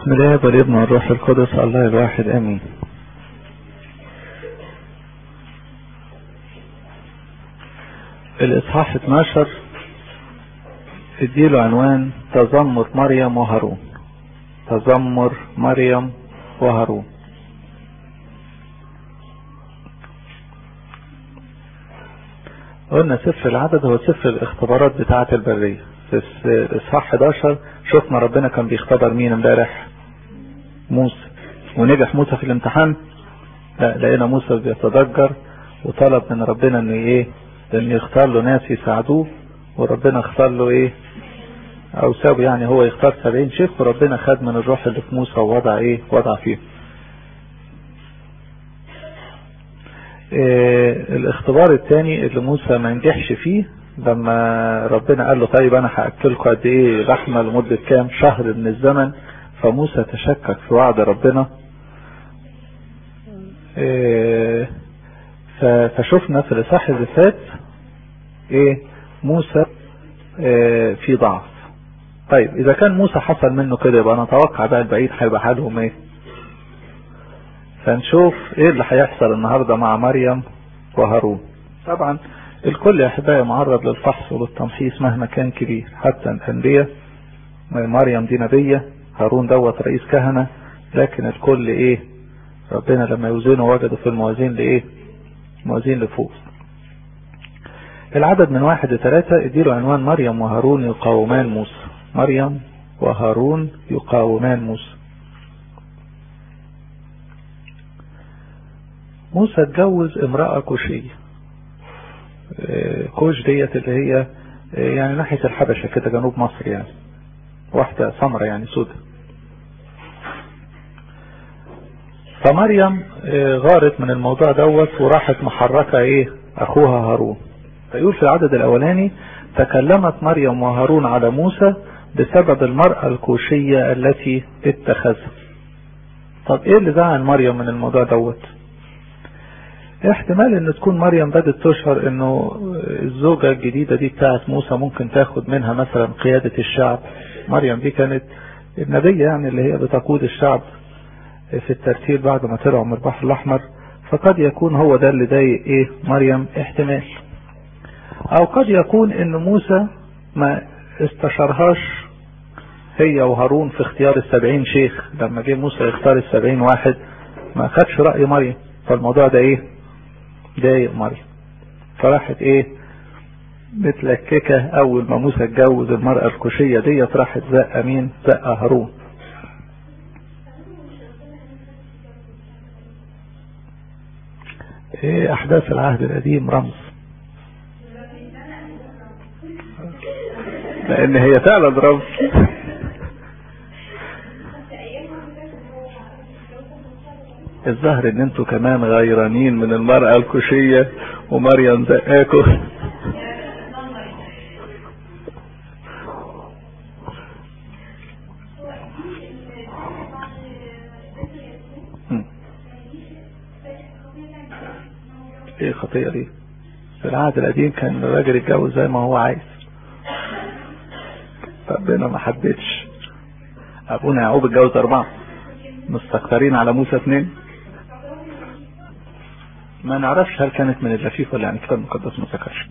بسم الله والابن والروح القدس الله الواحد امين الاصحاح 12 اديله عنوان تذمر مريم وهارون تذمر مريم وهارون قلنا سفر العدد هو سفر الاختبارات بتاعة البرية في الاصحاح 11 شفنا ربنا كان بيختبر مين امبارح موسى ونجح موسى في الامتحان لا لقينا موسى بيتضجر وطلب من ربنا ان ايه ان يختار له ناس يساعدوه وربنا اختار له ايه او سابه يعني هو يختار 70 شيخ وربنا خد من الروح اللي في موسى ووضع ايه وضع فيه إيه الاختبار الثاني اللي موسى ما نجحش فيه لما ربنا قال له طيب انا هاكلكم قد ايه لحمه لمده كام شهر من الزمن فموسى تشكك في وعد ربنا إيه فشفنا في الاصحاح اللي فات ايه موسى إيه في ضعف طيب اذا كان موسى حصل منه كده يبقى نتوقع بقى البعيد هيبقى حالهم ايه فنشوف ايه اللي هيحصل النهاردة مع مريم وهارون طبعا الكل يا احبائي معرض للفحص وللتمحيص مهما كان كبير حتى الانبياء مريم دي نبية هارون دوت رئيس كهنة لكن الكل ايه ربنا لما يوزنه وجدوا في الموازين لايه موازين لفوق العدد من واحد لثلاثة اديله عنوان مريم وهارون يقاومان موسى مريم وهارون يقاومان موسى موسى اتجوز امرأة كوشية كوش ديت اللي هي يعني ناحية الحبشة كده جنوب مصر يعني واحدة سمرة يعني سودة فمريم غارت من الموضوع دوت وراحت محركة ايه اخوها هارون فيقول في العدد الاولاني تكلمت مريم وهارون على موسى بسبب المرأة الكوشية التي اتخذها طب ايه اللي زعل مريم من الموضوع دوت احتمال ان تكون مريم بدت تشعر انه الزوجة الجديدة دي بتاعت موسى ممكن تاخد منها مثلا قيادة الشعب مريم دي كانت النبية يعني اللي هي بتقود الشعب في الترتيب بعد ما طلعوا من البحر الاحمر فقد يكون هو ده اللي ضايق ايه مريم احتمال او قد يكون ان موسى ما استشارهاش هي وهارون في اختيار السبعين شيخ لما جه موسى يختار السبعين واحد ما خدش رأي مريم فالموضوع ده ايه ضايق مريم فراحت ايه متلككة اول ما موسى اتجوز المرأة الكوشية ديت راحت زقة مين زقة هارون ايه احداث العهد القديم رمز لان هي فعلا رمز الظاهر ان انتوا كمان غيرانين من المرأة الكوشية ومريم زقاكو ايه خطية دي في العهد القديم كان الراجل يتجوز زي ما هو عايز ربنا ما حددش ابونا يعقوب اتجوز اربعة مستكترين على موسى اثنين ما نعرفش هل كانت من اللفيف ولا يعني الكتاب المقدس ما ذكرش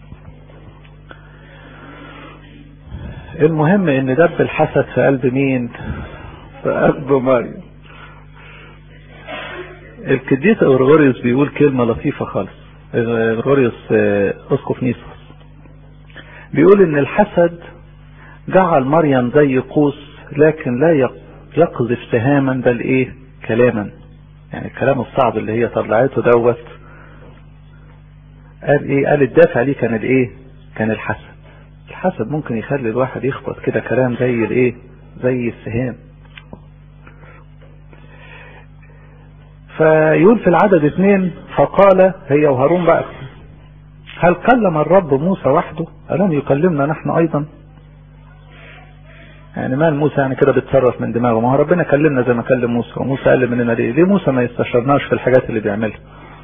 المهم ان دب الحسد في قلب مين في قلب مريم القديس اورغوريوس بيقول كلمة لطيفة خالص اورغوريوس اسقف نيسوس بيقول ان الحسد جعل مريم زي قوس لكن لا يقذف سهاما بل ايه كلاما يعني الكلام الصعب اللي هي طلعته دوت قال ايه قال الدافع ليه كان الايه كان الحسد الحسد ممكن يخلي الواحد يخبط كده كلام زي الايه زي السهام فيقول في العدد اثنين فقال هي وهارون بقى هل كلم الرب موسى وحده ألم يكلمنا نحن أيضا يعني مال موسى يعني كده بيتصرف من دماغه ما هو ربنا كلمنا زي ما كلم موسى وموسى قال مننا ليه ليه موسى ما يستشرناش في الحاجات اللي بيعملها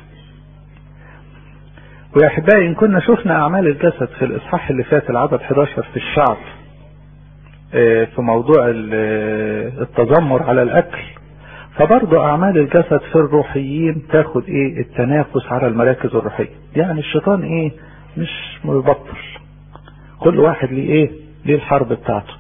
ويا احبائي ان كنا شفنا اعمال الجسد في الاصحاح اللي فات العدد 11 في الشعب في موضوع التذمر على الاكل فبرضه اعمال الجسد في الروحيين تاخد ايه التنافس على المراكز الروحية يعني الشيطان ايه مش مبطل كل واحد ليه ايه ليه الحرب بتاعته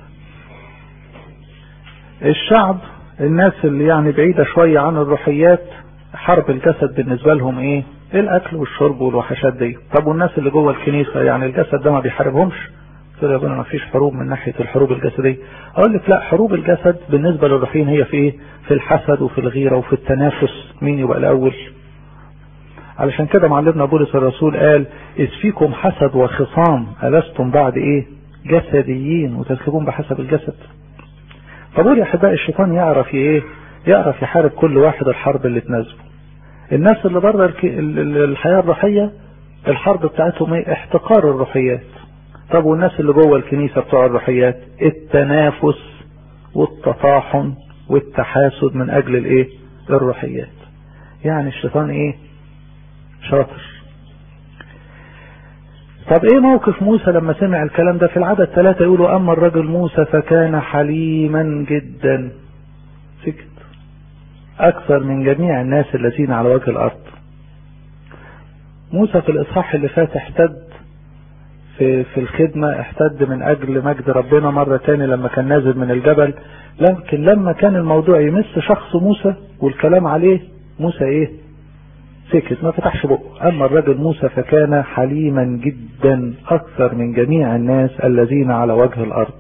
الشعب الناس اللي يعني بعيدة شوية عن الروحيات حرب الجسد بالنسبة لهم ايه الاكل والشرب والوحشات دي طب والناس اللي جوه الكنيسة يعني الجسد ده ما بيحاربهمش قلت له يا ما فيش حروب من ناحية الحروب الجسدية اقول لك لا حروب الجسد بالنسبة للروحيين هي في ايه في الحسد وفي الغيرة وفي التنافس مين يبقى الاول علشان كده معلمنا بولس الرسول قال إذ فيكم حسد وخصام ألستم بعد إيه جسديين وتسلكون بحسب الجسد فبقول يا أحبائي الشيطان يعرف إيه يعرف يحارب كل واحد الحرب اللي تناسبه الناس اللي بره الحياة الروحية الحرب بتاعتهم ايه احتقار الروحيات طب والناس اللي جوه الكنيسة بتوع الروحيات التنافس والتطاحن والتحاسد من اجل الايه الروحيات يعني الشيطان ايه شاطر طب ايه موقف موسى لما سمع الكلام ده في العدد ثلاثة يقولوا اما الرجل موسى فكان حليما جدا سكت اكثر من جميع الناس الذين على وجه الارض موسى في الاصحاح اللي فات احتد في, في الخدمة احتد من اجل مجد ربنا مرة تاني لما كان نازل من الجبل لكن لما كان الموضوع يمس شخص موسى والكلام عليه موسى ايه سكت ما فتحش بقه اما الرجل موسى فكان حليما جدا اكثر من جميع الناس الذين على وجه الارض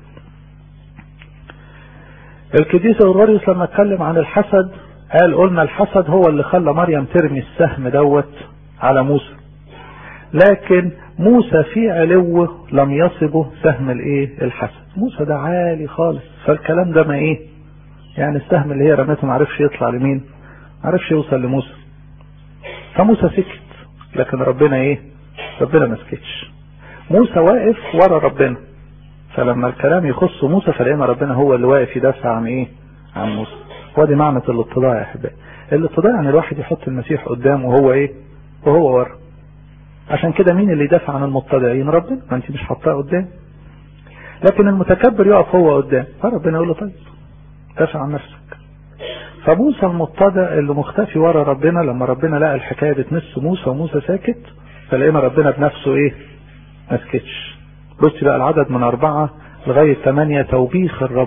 القديس اوروريوس لما اتكلم عن الحسد قال قلنا الحسد هو اللي خلى مريم ترمي السهم دوت على موسى لكن موسى في علوه لم يصبه سهم الايه الحسد موسى ده عالي خالص فالكلام ده ما ايه يعني السهم اللي هي رمته ما عرفش يطلع لمين ما عرفش يوصل لموسى فموسى سكت لكن ربنا ايه ربنا ما سكتش موسى واقف ورا ربنا فلما الكلام يخص موسى فلقينا ربنا هو اللي واقف يدافع عن ايه عن موسى ودي معنى الاتضاع يا احبائي الاتضاع يعني الواحد يحط المسيح قدامه وهو ايه وهو ورا عشان كده مين اللي يدافع عن المتضعين ربنا ما انت مش حاطاه قدام لكن المتكبر يقف هو قدام فربنا يقول له طيب دافع عن نفسك فموسى المتضع اللي مختفي ورا ربنا لما ربنا لقى الحكايه بتمس موسى وموسى ساكت فلقينا ربنا بنفسه ايه ما سكتش بص بقى العدد من أربعة لغاية ثمانية توبيخ الرب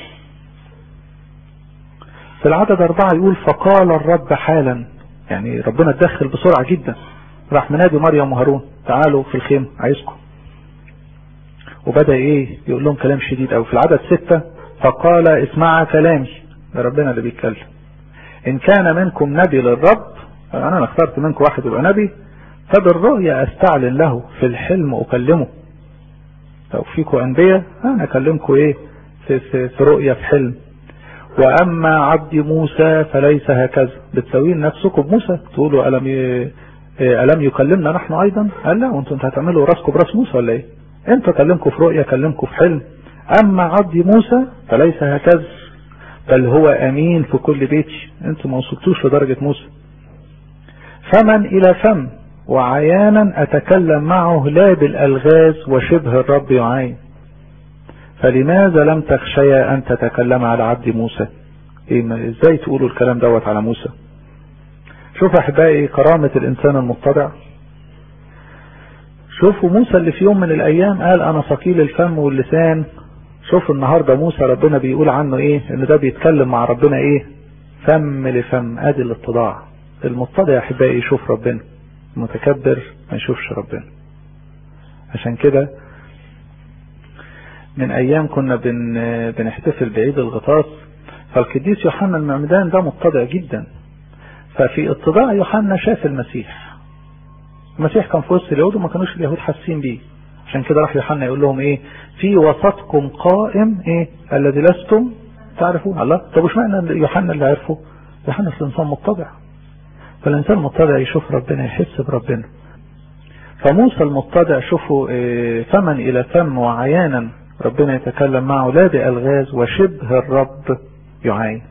في العدد أربعة يقول فقال الرب حالا يعني ربنا اتدخل بسرعة جدا راح منادي مريم وهارون تعالوا في الخيمة عايزكم وبدأ ايه يقول لهم كلام شديد او في العدد ستة فقال اسمع كلامي ده ربنا اللي بيتكلم ان كان منكم نبي للرب انا اخترت منكم واحد يبقى نبي فبالرؤيا استعلن له في الحلم اكلمه لو فيكم انبياء انا اكلمكم ايه في, في, في رؤيا في حلم واما عبدي موسى فليس هكذا بتساوين نفسكم بموسى تقولوا الم ي... الم يكلمنا نحن ايضا قال لا وانتم هتعملوا راسكم براس موسى ولا ايه انت كلمكم في رؤيا كلمكم في حلم اما عبدي موسى فليس هكذا بل هو امين في كل بيتي انتم ما وصلتوش لدرجة موسى فمن الى فم وعيانا اتكلم معه لا بالالغاز وشبه الرب يعاين فلماذا لم تخشيا ان تتكلم على عبد موسى إيه ازاي تقولوا الكلام دوت على موسى شوف احبائي كرامة الانسان المتضع شوفوا موسى اللي في يوم من الايام قال انا ثقيل الفم واللسان شوف النهاردة موسى ربنا بيقول عنه ايه ان ده بيتكلم مع ربنا ايه فم لفم ادي الاتضاع المتضع يا احبائي يشوف ربنا المتكبر ما يشوفش ربنا عشان كده من ايام كنا بن بنحتفل بعيد الغطاس فالقديس يوحنا المعمدان ده متضع جدا ففي اتضاع يوحنا شاف المسيح المسيح كان في وسط اليهود وما كانوش اليهود حاسين بيه عشان كده راح يوحنا يقول لهم ايه في وسطكم قائم ايه الذي لستم تعرفون الله طب وش معنى يوحنا اللي عرفه يوحنا الانسان متضع فالانسان المتضع يشوف ربنا يحس بربنا فموسى المتضع شوفوا إيه فمن الى فم وعيانا ربنا يتكلم معه لا بألغاز وشبه الرب يعاين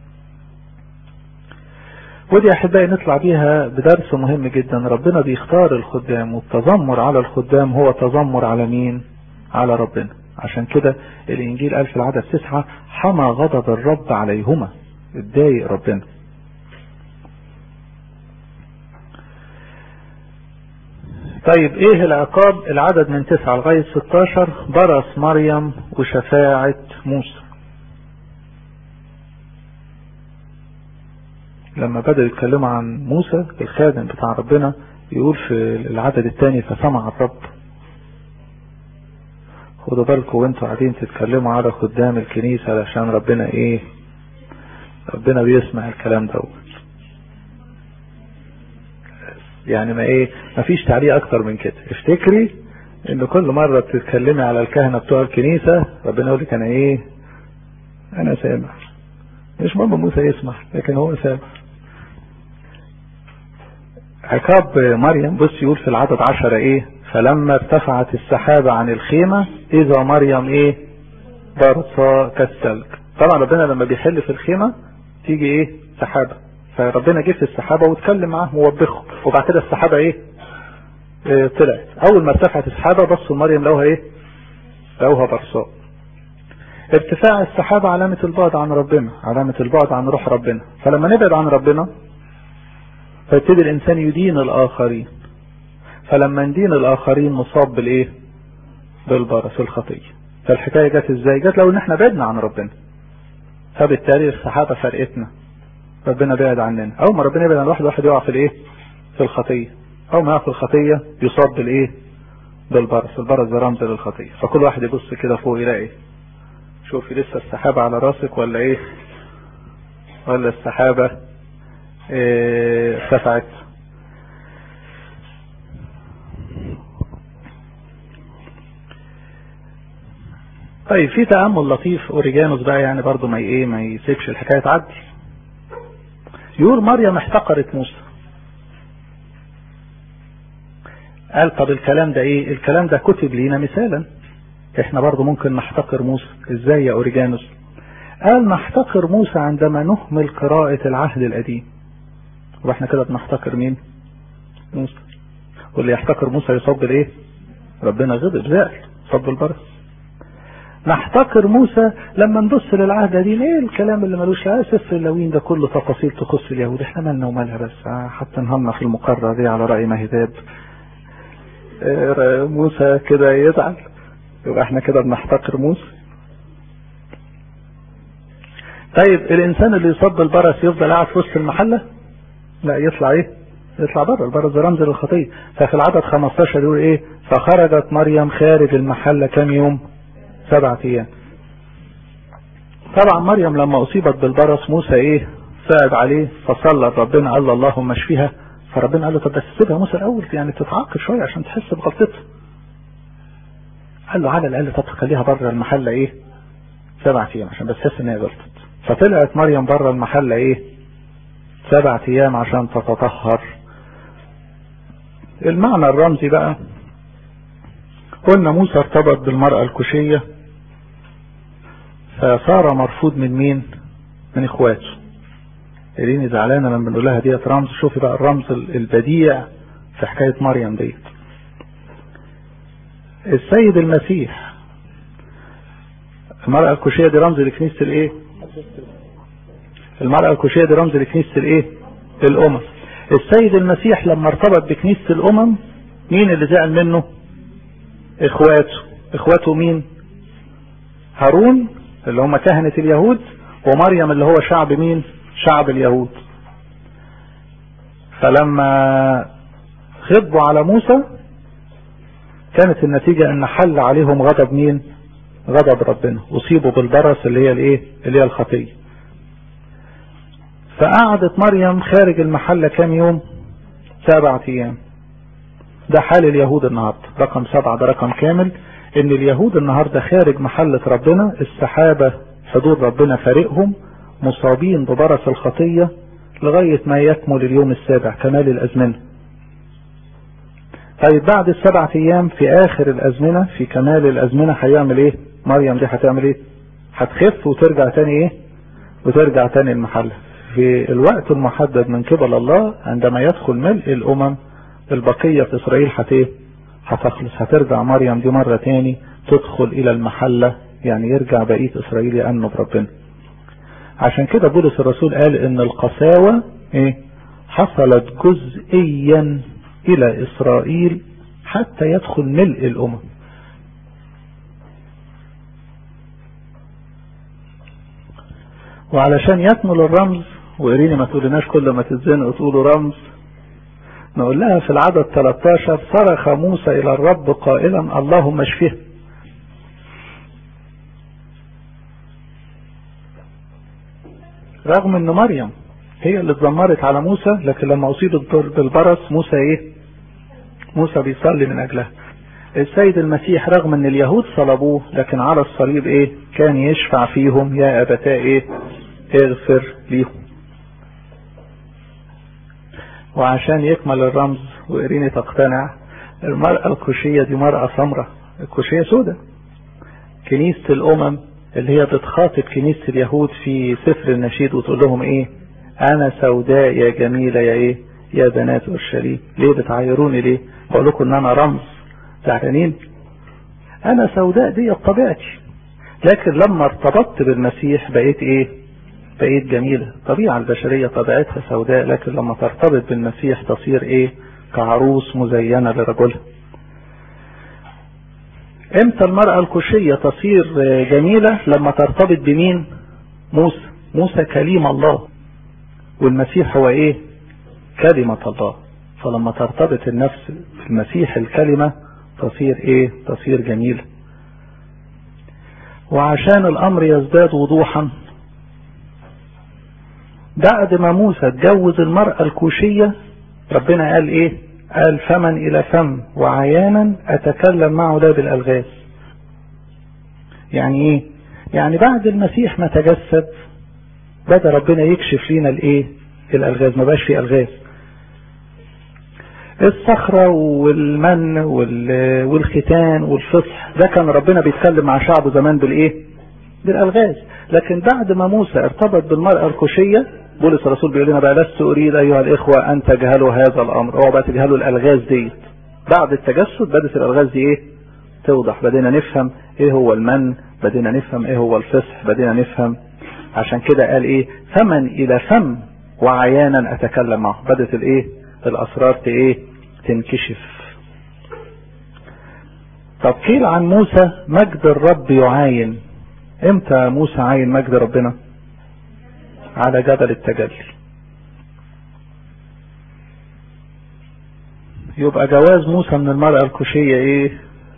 ودي احبائي نطلع بيها بدرس مهم جدا ربنا بيختار الخدام والتذمر على الخدام هو تذمر على مين على ربنا عشان كده الانجيل قال في العدد تسعة حمى غضب الرب عليهما اتضايق ربنا طيب ايه العقاب العدد من تسعة لغاية 16 برص مريم وشفاعة موسى لما بدأوا يتكلموا عن موسى الخادم بتاع ربنا يقول في العدد الثاني فسمع الرب خدوا بالكم وانتوا قاعدين تتكلموا على خدام الكنيسة علشان ربنا ايه ربنا بيسمع الكلام دوت يعني ما ايه ما فيش تعليق اكتر من كده افتكري ان كل مرة بتتكلمي على الكهنة بتوع الكنيسة ربنا يقول لك انا ايه انا سامع مش مهم موسى يسمع لكن هو سامع عقاب مريم بص يقول في العدد عشرة ايه فلما ارتفعت السحابة عن الخيمة اذا مريم ايه برصة كالثلج طبعا ربنا لما بيحل في الخيمة تيجي ايه سحابة فربنا جه في السحابة واتكلم معاه موبخه وبعد كده السحابة ايه, إيه طلعت اول ما ارتفعت السحابة بصوا مريم لوها ايه لوها برصاء ارتفاع السحابة علامة البعد عن ربنا علامة البعد عن روح ربنا فلما نبعد عن ربنا فيبتدي الانسان يدين الاخرين فلما ندين الاخرين نصاب بالايه بالبرص الخطية فالحكاية جت ازاي جت لو ان احنا بعدنا عن ربنا فبالتالي السحابة فرقتنا ربنا بعد عننا اول ما ربنا يبعد عن الواحد واحد يقع في الايه في الخطية اول ما يقع في الخطية يصاب بالايه بالبرص البرص ده رمز للخطية فكل واحد يبص كده فوق يلاقي شوفي لسه السحابة على راسك ولا ايه ولا السحابة ارتفعت إيه طيب في تأمل لطيف اوريجانوس بقى يعني برضو ما ايه ما يسيبش الحكاية تعدي يقول مريم احتقرت موسى قال طب الكلام ده ايه الكلام ده كتب لينا مثالا احنا برضو ممكن نحتقر موسى ازاي يا اوريجانوس قال نحتقر موسى عندما نهمل قراءة العهد القديم واحنا كده بنحتقر مين موسى واللي يحتقر موسى يصاب بالايه ربنا غضب زعل صب البرص نحتقر موسى لما نبص للعهد القديم ايه الكلام اللي ملوش لا سفر اللوين ده كله تفاصيل تخص اليهود احنا مالنا ومالها بس حتى نهمنا في المقرة دي على رأي مهداب اه موسى كده يزعل يبقى احنا كده بنحتقر موسى طيب الانسان اللي يصاب بالبرص يفضل قاعد في وسط المحلة لا يطلع ايه يطلع بره البرص ده رمز للخطية ففي العدد 15 يقول ايه فخرجت مريم خارج المحلة كام يوم سبعة ايام طبعا مريم لما اصيبت بالبرص موسى ايه ساعد عليه فصلى ربنا قال له اللهم اشفيها فربنا قال له طب بس سيبها موسى الاول يعني تتعاقب شويه عشان تحس بغلطتها قال له على الاقل طب خليها بره المحله ايه سبعة ايام عشان بس تحس ان هي غلطت فطلعت مريم بره المحله ايه سبعة ايام عشان تتطهر المعنى الرمزي بقى قلنا موسى ارتبط بالمرأة الكوشية فصار مرفوض من مين من اخواته إليني زعلانة لما بنقول لها ديت رمز شوفي بقى الرمز البديع في حكاية مريم ديت السيد المسيح المرأة الكوشية دي رمز لكنيسة الايه المرأة الكوشية دي رمز لكنيسة الايه الامم السيد المسيح لما ارتبط بكنيسة الامم مين اللي زعل منه اخواته اخواته مين هارون اللي هم كهنة اليهود ومريم اللي هو شعب مين شعب اليهود فلما غضبوا على موسى كانت النتيجة ان حل عليهم غضب مين غضب ربنا اصيبوا بالبرص اللي هي الايه اللي هي الخطية فقعدت مريم خارج المحلة كام يوم سبعة ايام ده حال اليهود النهاردة رقم سبعة ده رقم كامل ان اليهود النهاردة خارج محلة ربنا السحابة حضور ربنا فارقهم مصابين ببرص الخطية لغاية ما يكمل اليوم السابع كمال الازمنة طيب بعد السبعة ايام في اخر الازمنة في كمال الازمنة هيعمل ايه مريم دي هتعمل ايه هتخف وترجع تاني ايه وترجع تاني المحلة في الوقت المحدد من قبل الله عندما يدخل ملء الامم البقية في اسرائيل هت ايه هتخلص هترجع مريم دي مرة تاني تدخل الى المحلة يعني يرجع بقية اسرائيل يأمنوا بربنا عشان كده بولس الرسول قال ان القساوة ايه حصلت جزئيا الى اسرائيل حتى يدخل ملء الامم وعلشان يكمل الرمز وقريني ما تقولناش كل ما تتزنقوا تقولوا رمز نقول لها في العدد 13 صرخ موسى الى الرب قائلا اللهم اشفه رغم ان مريم هي اللي اتذمرت على موسى لكن لما اصيبت بالبرص موسى ايه موسى بيصلي من اجلها السيد المسيح رغم ان اليهود صلبوه لكن على الصليب ايه كان يشفع فيهم يا ابتاء ايه اغفر ليهم وعشان يكمل الرمز وإريني تقتنع المرأة الكوشية دي مرأة سمراء الكوشية سودة كنيسة الأمم اللي هي بتخاطب كنيسة اليهود في سفر النشيد وتقول لهم ايه انا سوداء يا جميلة يا ايه يا بنات اورشليم ليه بتعايروني ليه بقول لكم ان انا رمز زعلانين انا سوداء دي طبيعتي لكن لما ارتبطت بالمسيح بقيت ايه بقيت جميلة الطبيعة البشرية طبيعتها سوداء لكن لما ترتبط بالمسيح تصير ايه كعروس مزينة لرجلها امتى المرأة الكوشية تصير جميلة لما ترتبط بمين موسى موسى كليم الله والمسيح هو ايه كلمة الله فلما ترتبط النفس بالمسيح الكلمة تصير ايه تصير جميلة وعشان الامر يزداد وضوحا بعد ما موسى اتجوز المرأة الكوشية ربنا قال ايه قال فمن الى فم وعيانا اتكلم معه لا بالالغاز يعني ايه يعني بعد المسيح ما تجسد بدا ربنا يكشف لنا الايه الالغاز ما بقاش في الغاز الصخرة والمن والختان والفصح ده كان ربنا بيتكلم مع شعبه زمان بالايه بالالغاز لكن بعد ما موسى ارتبط بالمرأة الكوشية بولس الرسول بيقول لنا بقى لست اريد ايها الاخوة ان تجهلوا هذا الامر اوعوا بقى تجهلوا الالغاز ديت بعد التجسد بدت الالغاز دي ايه توضح بدينا نفهم ايه هو المن بدينا نفهم ايه هو الفصح بدينا نفهم عشان كده قال ايه فمن الى فم وعيانا اتكلم معه بدت الايه الاسرار ايه تنكشف طب قيل عن موسى مجد الرب يعاين امتى موسى عاين مجد ربنا على جبل التجلي يبقى جواز موسى من المرأة الكوشية ايه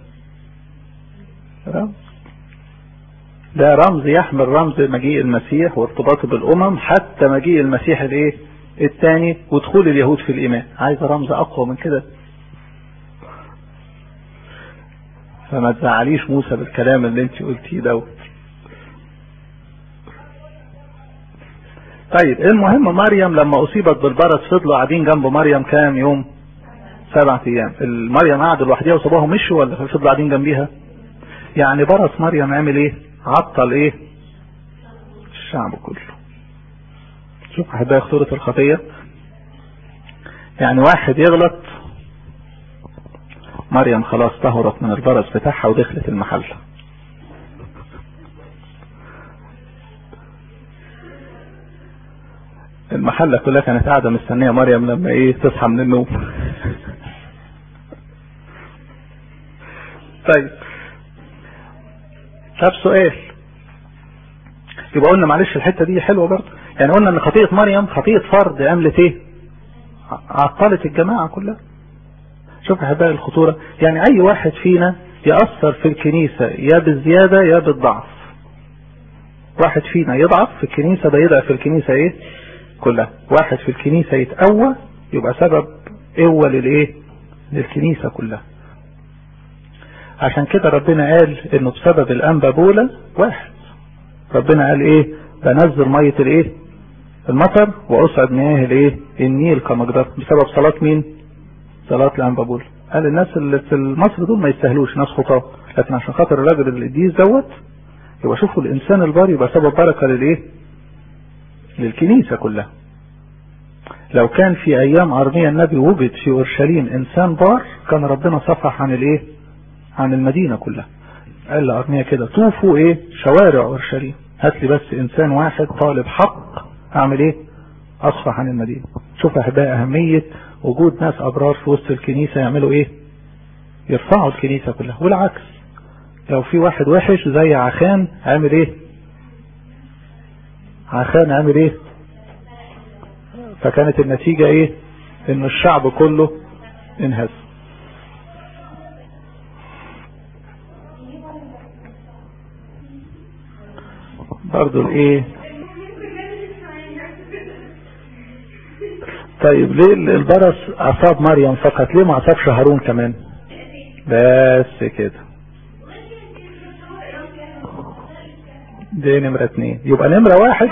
رمز ده رمز يحمل رمز مجيء المسيح وارتباطه بالامم حتى مجيء المسيح الايه الثاني ودخول اليهود في الايمان عايز رمز اقوى من كده فما تزعليش موسى بالكلام اللي انت قلتيه دوت طيب المهم مريم لما اصيبت بالبرص فضلوا قاعدين جنب مريم كام يوم سبعة ايام مريم قعدوا لوحديها وصابوهم مشوا ولا فضلوا قاعدين جنبيها يعني برص مريم عمل ايه عطل ايه الشعب كله شوف احبائي خطورة الخطية يعني واحد يغلط مريم خلاص طهرت من البرص بتاعها ودخلت المحل المحلة كلها كانت قاعدة مستنية مريم لما ايه تصحى من النوم طيب طب سؤال يبقى قلنا معلش الحتة دي حلوة برضه يعني قلنا ان خطيئة مريم خطيئة فرد عملت ايه عطلت الجماعة كلها شوف احبائي الخطورة يعني اي واحد فينا يأثر في الكنيسة يا بالزيادة يا بالضعف واحد فينا يضعف في الكنيسة ده يضعف في الكنيسة ايه كلها واحد في الكنيسة يتقوى يبقى سبب قوة للايه للكنيسة كلها عشان كده ربنا قال انه بسبب الانبا بولا واحد ربنا قال ايه بنزل مية الايه المطر واصعد مياه الايه النيل كمقدار بسبب صلاة مين صلاة الانبا بولا قال الناس اللي في مصر دول ما يستاهلوش ناس خطاة لكن عشان خاطر الراجل القديس دوت يبقى شوفوا الانسان البار يبقى سبب بركة للايه للكنيسة كلها لو كان في ايام ارميا النبي وجد في اورشليم انسان بار كان ربنا صفح عن الايه عن المدينة كلها قال لأرميا كده طوفوا ايه شوارع اورشليم هات لي بس انسان واحد طالب حق اعمل ايه اصفح عن المدينة شوف يا احبائي اهمية وجود ناس ابرار في وسط الكنيسة يعملوا ايه يرفعوا الكنيسة كلها والعكس لو في واحد وحش زي عخان عامل ايه عخان عامل ايه فكانت النتيجة ايه ان الشعب كله انهز برضو الايه طيب ليه البرص اصاب مريم فقط ليه ما اصابش هارون كمان بس كده دي نمرة اتنين يبقى نمرة واحد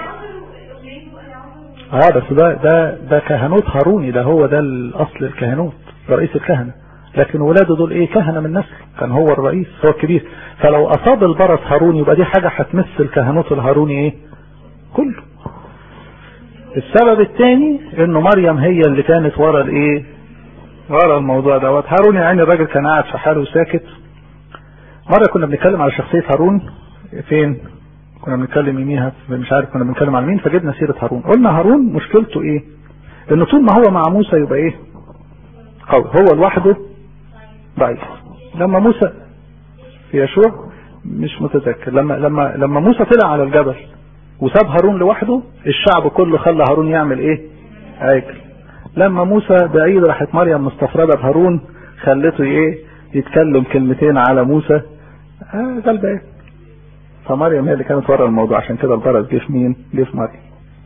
اه بس ده ده ده كهنوت هاروني ده هو ده الاصل الكهنوت رئيس الكهنة لكن ولاده دول ايه كهنة من نسل كان هو الرئيس هو الكبير فلو اصاب البرص هارون يبقى دي حاجة هتمس الكهنوت الهاروني ايه كله السبب الثاني انه مريم هي اللي كانت ورا الايه ورا الموضوع دوت هارون يعني الراجل كان قاعد في حاله ساكت مرة كنا بنتكلم على شخصية هارون فين كنا بنتكلم يميها مش عارف كنا بنتكلم على مين فجبنا سيرة هارون قلنا هارون مشكلته ايه انه طول ما هو مع موسى يبقى ايه قوي هو لوحده ضعيف لما موسى في يشوع مش متذكر لما لما لما موسى طلع على الجبل وساب هارون لوحده الشعب كله خلى هارون يعمل ايه عاجل لما موسى بعيد راحت مريم مستفردة بهارون خلته ايه يتكلم كلمتين على موسى اه غلبان فمريم هي اللي كانت ورا الموضوع عشان كده البرز جه في مين جه في مريم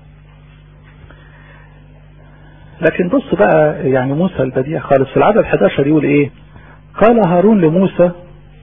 لكن بص بقى يعني موسى البديع خالص في العدد 11 يقول ايه قال هارون لموسى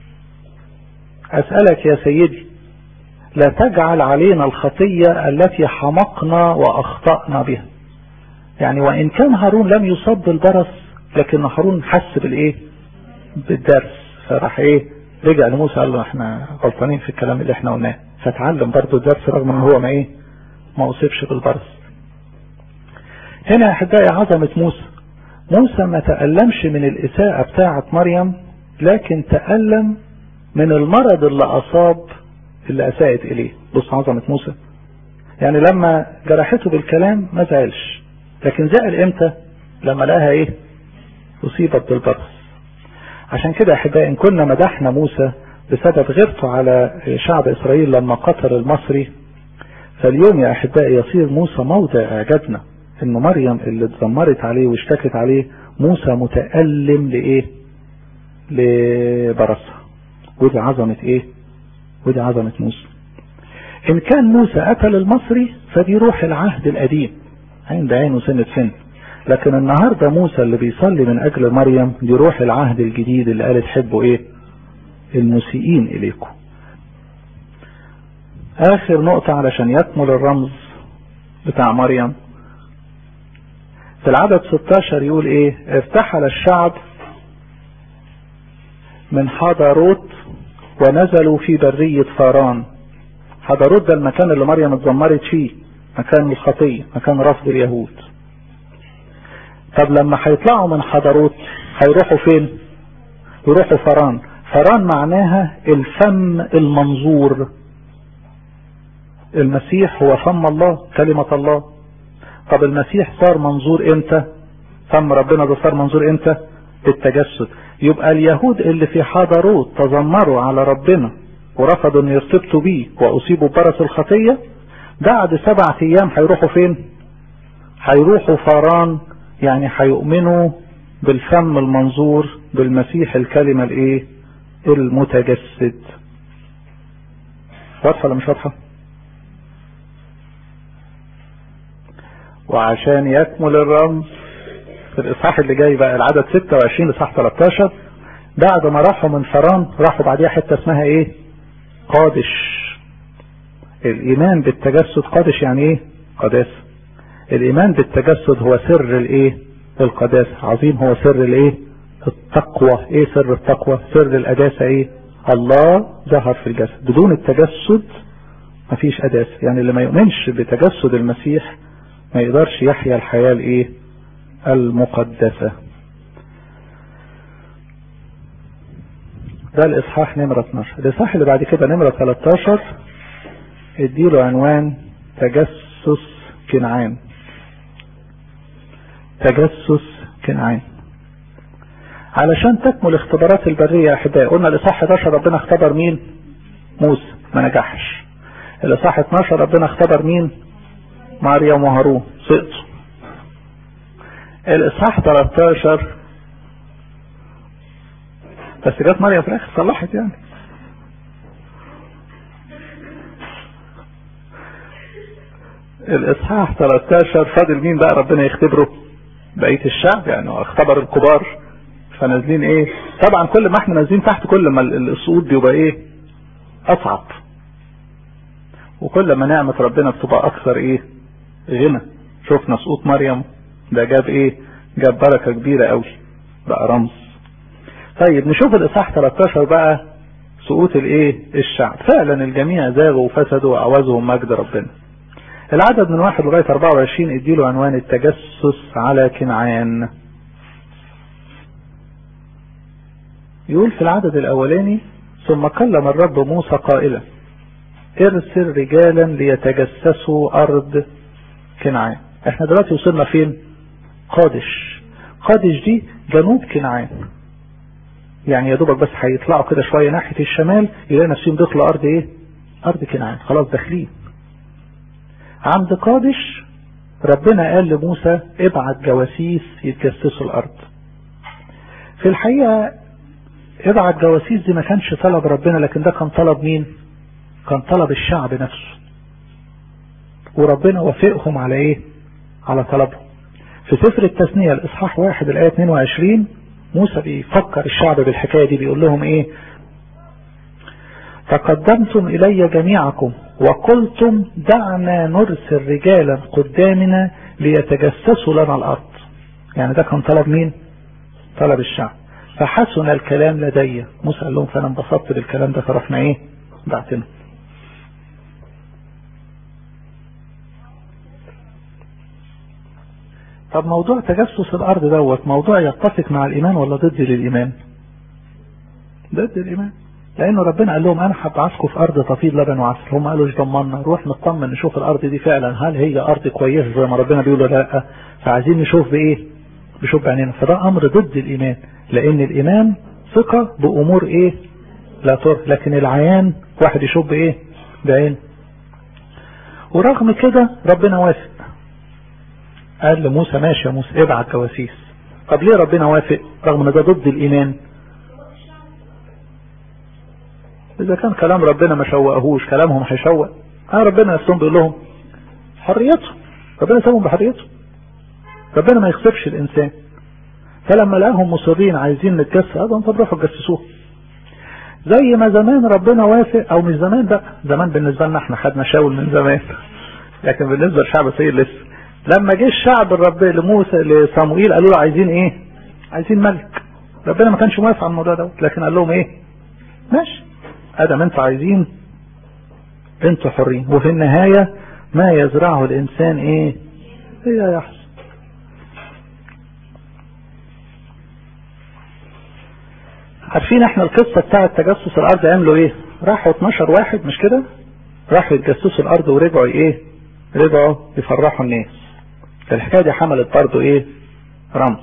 اسألك يا سيدي لا تجعل علينا الخطية التي حمقنا واخطأنا بها يعني وان كان هارون لم يصاب بالبرص لكن هارون حس بالايه بالدرس فراح ايه رجع لموسى قال له احنا غلطانين في الكلام اللي احنا قلناه فتعلم برضه الدرس رغم ان هو ما ايه ما اصيبش بالبرص هنا يا احبائي عظمة موسى موسى ما تألمش من الإساءة بتاعة مريم لكن تألم من المرض اللي أصاب اللي أساءت إليه بص عظمة موسى يعني لما جرحته بالكلام ما زعلش لكن زعل امتى لما لقاها ايه اصيبت بالبرص عشان كده احبائي ان كنا مدحنا موسى بسبب غيرته على شعب اسرائيل لما قتل المصري فاليوم يا احبائي يصير موسى موضع اعجابنا انه مريم اللي اتذمرت عليه واشتكت عليه موسى متألم لايه لبرصها ودي عظمة ايه ودي عظمة موسى ان كان موسى قتل المصري فدي روح العهد القديم عين بعين وسنة سن لكن النهاردة موسى اللي بيصلي من اجل مريم دي روح العهد الجديد اللي قالت حبوا ايه المسيئين اليكم اخر نقطة علشان يكمل الرمز بتاع مريم في العدد 16 يقول ايه ارتحل الشعب من حضروت ونزلوا في برية فاران حضروت ده المكان اللي مريم اتذمرت فيه مكان الخطية مكان رفض اليهود طب لما هيطلعوا من حضروت هيروحوا فين يروحوا فران فران معناها الفم المنظور المسيح هو فم الله كلمة الله طب المسيح صار منظور امتى فم ربنا ده صار منظور امتى بالتجسد يبقى اليهود اللي في حضروت تذمروا على ربنا ورفضوا ان يرتبطوا بيه واصيبوا برس الخطية بعد سبعة ايام هيروحوا فين هيروحوا فاران يعني هيؤمنوا بالفم المنظور بالمسيح الكلمة الايه المتجسد واضحة ولا مش واضحة وعشان يكمل الرمز في الاصحاح اللي جاي بقى العدد 26 لصح 13 بعد ما راحوا من فران راحوا بعديها حته اسمها ايه قادش الايمان بالتجسد قادش يعني ايه قداسه الايمان بالتجسد هو سر الايه القداسه عظيم هو سر الايه التقوى ايه سر التقوى سر القداسه ايه الله ظهر في الجسد بدون التجسد مفيش قداسه يعني اللي ما يؤمنش بتجسد المسيح ما يقدرش يحيا الحياه الايه المقدسه ده الاصحاح نمرة 12 الاصحاح اللي بعد كده نمرة 13 اديله عنوان تجسس كنعان تجسس كنعان علشان تكمل اختبارات البرية يا احبائي قلنا الاصحاح 11 ربنا اختبر مين موسى ما نجحش الاصحاح 12 ربنا اختبر مين مريم وهارون سقطوا الاصحاح 13 بس جت مريم في الاخر صلحت يعني الاصحاح 13 فاضل مين بقى ربنا يختبره بقيه الشعب يعني اختبر الكبار فنازلين ايه طبعا كل ما احنا نازلين تحت كل ما الصعود بيبقى ايه اصعب وكل ما نعمة ربنا بتبقى اكثر ايه غنى شفنا سقوط مريم ده جاب ايه جاب بركة كبيرة قوي بقى رمز طيب نشوف الاصحاح 13 بقى سقوط الايه الشعب فعلا الجميع زاغوا وفسدوا وعوزهم مجد ربنا العدد من واحد لغاية 24 اديله عنوان التجسس على كنعان يقول في العدد الاولاني ثم كلم الرب موسى قائلا ارسل رجالا ليتجسسوا ارض كنعان احنا دلوقتي وصلنا فين قادش قادش دي جنوب كنعان يعني يا دوبك بس هيطلعوا كده شويه ناحيه الشمال يلاقي نفسهم دخلوا ارض ايه ارض كنعان خلاص داخلين عند قادش ربنا قال لموسى ابعت جواسيس يتجسسوا الارض في الحقيقه ابعت جواسيس دي ما كانش طلب ربنا لكن ده كان طلب مين كان طلب الشعب نفسه وربنا وافقهم على ايه على طلبهم في سفر التثنية الاصحاح واحد الاية 22 موسى بيفكر الشعب بالحكاية دي بيقول لهم ايه تقدمتم الي جميعكم وقلتم دعنا نرسل رجالا قدامنا ليتجسسوا لنا الارض يعني ده كان طلب مين طلب الشعب فحسن الكلام لدي موسى قال لهم فانا انبسطت بالكلام ده فرحنا ايه بعتنا طب موضوع تجسس الارض دوت موضوع يتفق مع الايمان ولا ضد للايمان ضد الايمان لانه ربنا قال لهم انا هبعثكم في ارض تفيض لبن وعسل هم قالوا ايش ضمنا نروح نطمن نشوف الارض دي فعلا هل هي ارض كويسه زي ما ربنا بيقول لا فعايزين نشوف بايه بشوف بعينينا فده امر ضد الايمان لان الايمان ثقة بامور ايه لا تر لكن العيان واحد يشوف بايه بعين ورغم كده ربنا وافق قال لموسى ماشي يا موسى ابعت جواسيس طب ليه ربنا وافق رغم ان ده ضد الايمان اذا كان كلام ربنا ما شوقهوش كلامهم هيشوق اه ربنا نفسهم بيقول لهم حريتهم ربنا سابهم بحريتهم ربنا ما يخسرش الانسان فلما لقاهم مصرين عايزين نتجسس قالوا طب روحوا تجسسوه زي ما زمان ربنا وافق او مش زمان بقى زمان بالنسبه لنا احنا خدنا شاول من زمان لكن بالنسبه لشعب اسرائيل لسه لما جه الشعب الرب لموسى لصموئيل قالوا له عايزين ايه عايزين ملك ربنا ما كانش موافق على الموضوع ده لكن قال لهم ايه ماشي ادم انتوا عايزين انتوا حرين وفي النهايه ما يزرعه الانسان ايه هي يحصل عارفين احنا القصة بتاعة تجسس الارض عملوا ايه راحوا 12 واحد مش كده راحوا يتجسسوا الارض ورجعوا ايه رجعوا يفرحوا الناس الحكاية دي حملت برضه ايه رمز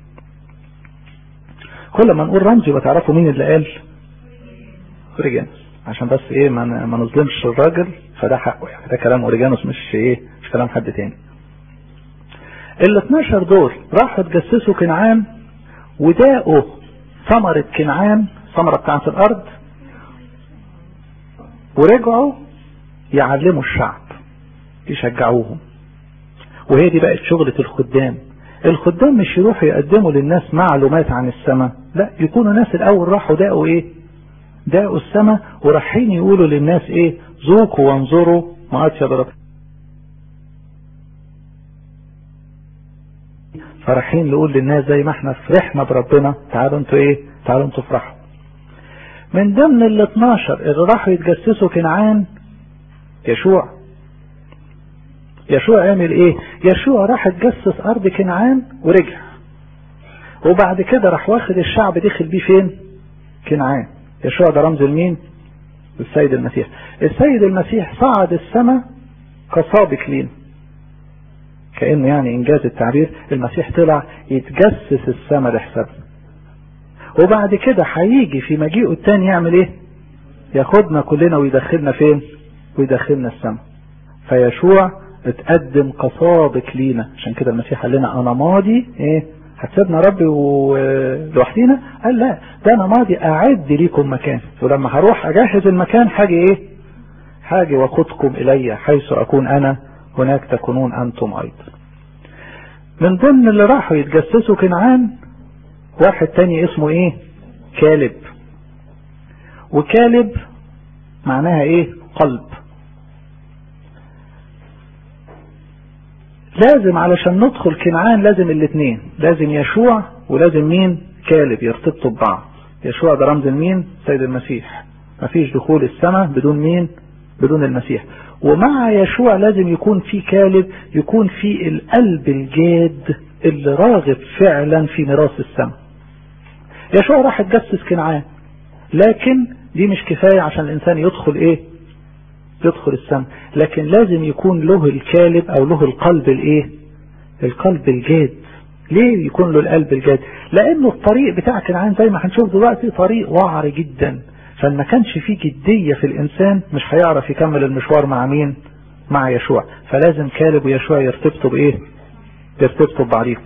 كل ما نقول رمز يبقى تعرفوا مين اللي قال اوريجانوس عشان بس ايه ما, ما نظلمش الراجل فده حقه يعني ده كلام اوريجانوس مش ايه مش كلام حد تاني ال 12 دول راحوا اتجسسوا كنعان وداقوا ثمرة كنعان ثمرة بتاعت الأرض ورجعوا يعلموا الشعب يشجعوهم وهي دي بقت شغلة الخدام الخدام مش يروحوا يقدموا للناس معلومات عن السماء لا يكونوا ناس الأول راحوا داقوا إيه داقوا السماء ورايحين يقولوا للناس إيه ذوقوا وانظروا ما أطيب رب فرحين نقول للناس زي ما احنا فرحنا بربنا تعالوا انتوا ايه تعالوا انتوا افرحوا من ضمن ال 12 اللي راحوا يتجسسوا كنعان يشوع يشوع عمل ايه يشوع راح اتجسس ارض كنعان ورجع وبعد كده راح واخد الشعب دخل بيه فين كنعان يشوع ده رمز لمين السيد المسيح السيد المسيح صعد السماء كسابق لينا كأنه يعني إنجاز التعبير المسيح طلع يتجسس السماء لحسابنا وبعد كده هيجي في مجيئه التاني يعمل ايه ياخدنا كلنا ويدخلنا فين ويدخلنا السماء فيشوع اتقدم كسابق لينا عشان كده المسيح قال لنا انا ماضي ايه هتسيبنا ربي لوحدينا قال لا ده انا ماضي اعد ليكم مكان ولما هروح اجهز المكان حاجة ايه حاجة وقودكم الي حيث اكون انا هناك تكونون انتم ايضا من ضمن اللي راحوا يتجسسوا كنعان واحد تاني اسمه ايه كالب وكالب معناها ايه قلب لازم علشان ندخل كنعان لازم الاثنين لازم يشوع ولازم مين كالب يرتبطوا ببعض يشوع ده رمز المين سيد المسيح مفيش دخول السماء بدون مين بدون المسيح ومع يشوع لازم يكون في كالب يكون في القلب الجاد اللي راغب فعلا في ميراث السماء يشوع راح اتجسس كنعان لكن دي مش كفاية عشان الانسان يدخل ايه يدخل السماء لكن لازم يكون له الكالب او له القلب الايه القلب الجاد ليه يكون له القلب الجاد لانه الطريق بتاع كنعان زي ما هنشوف دلوقتي طريق وعر جدا فما كانش فيه جدية في الانسان مش هيعرف يكمل المشوار مع مين مع يشوع فلازم كالب ويشوع يرتبطوا بايه يرتبطوا ببعضيهم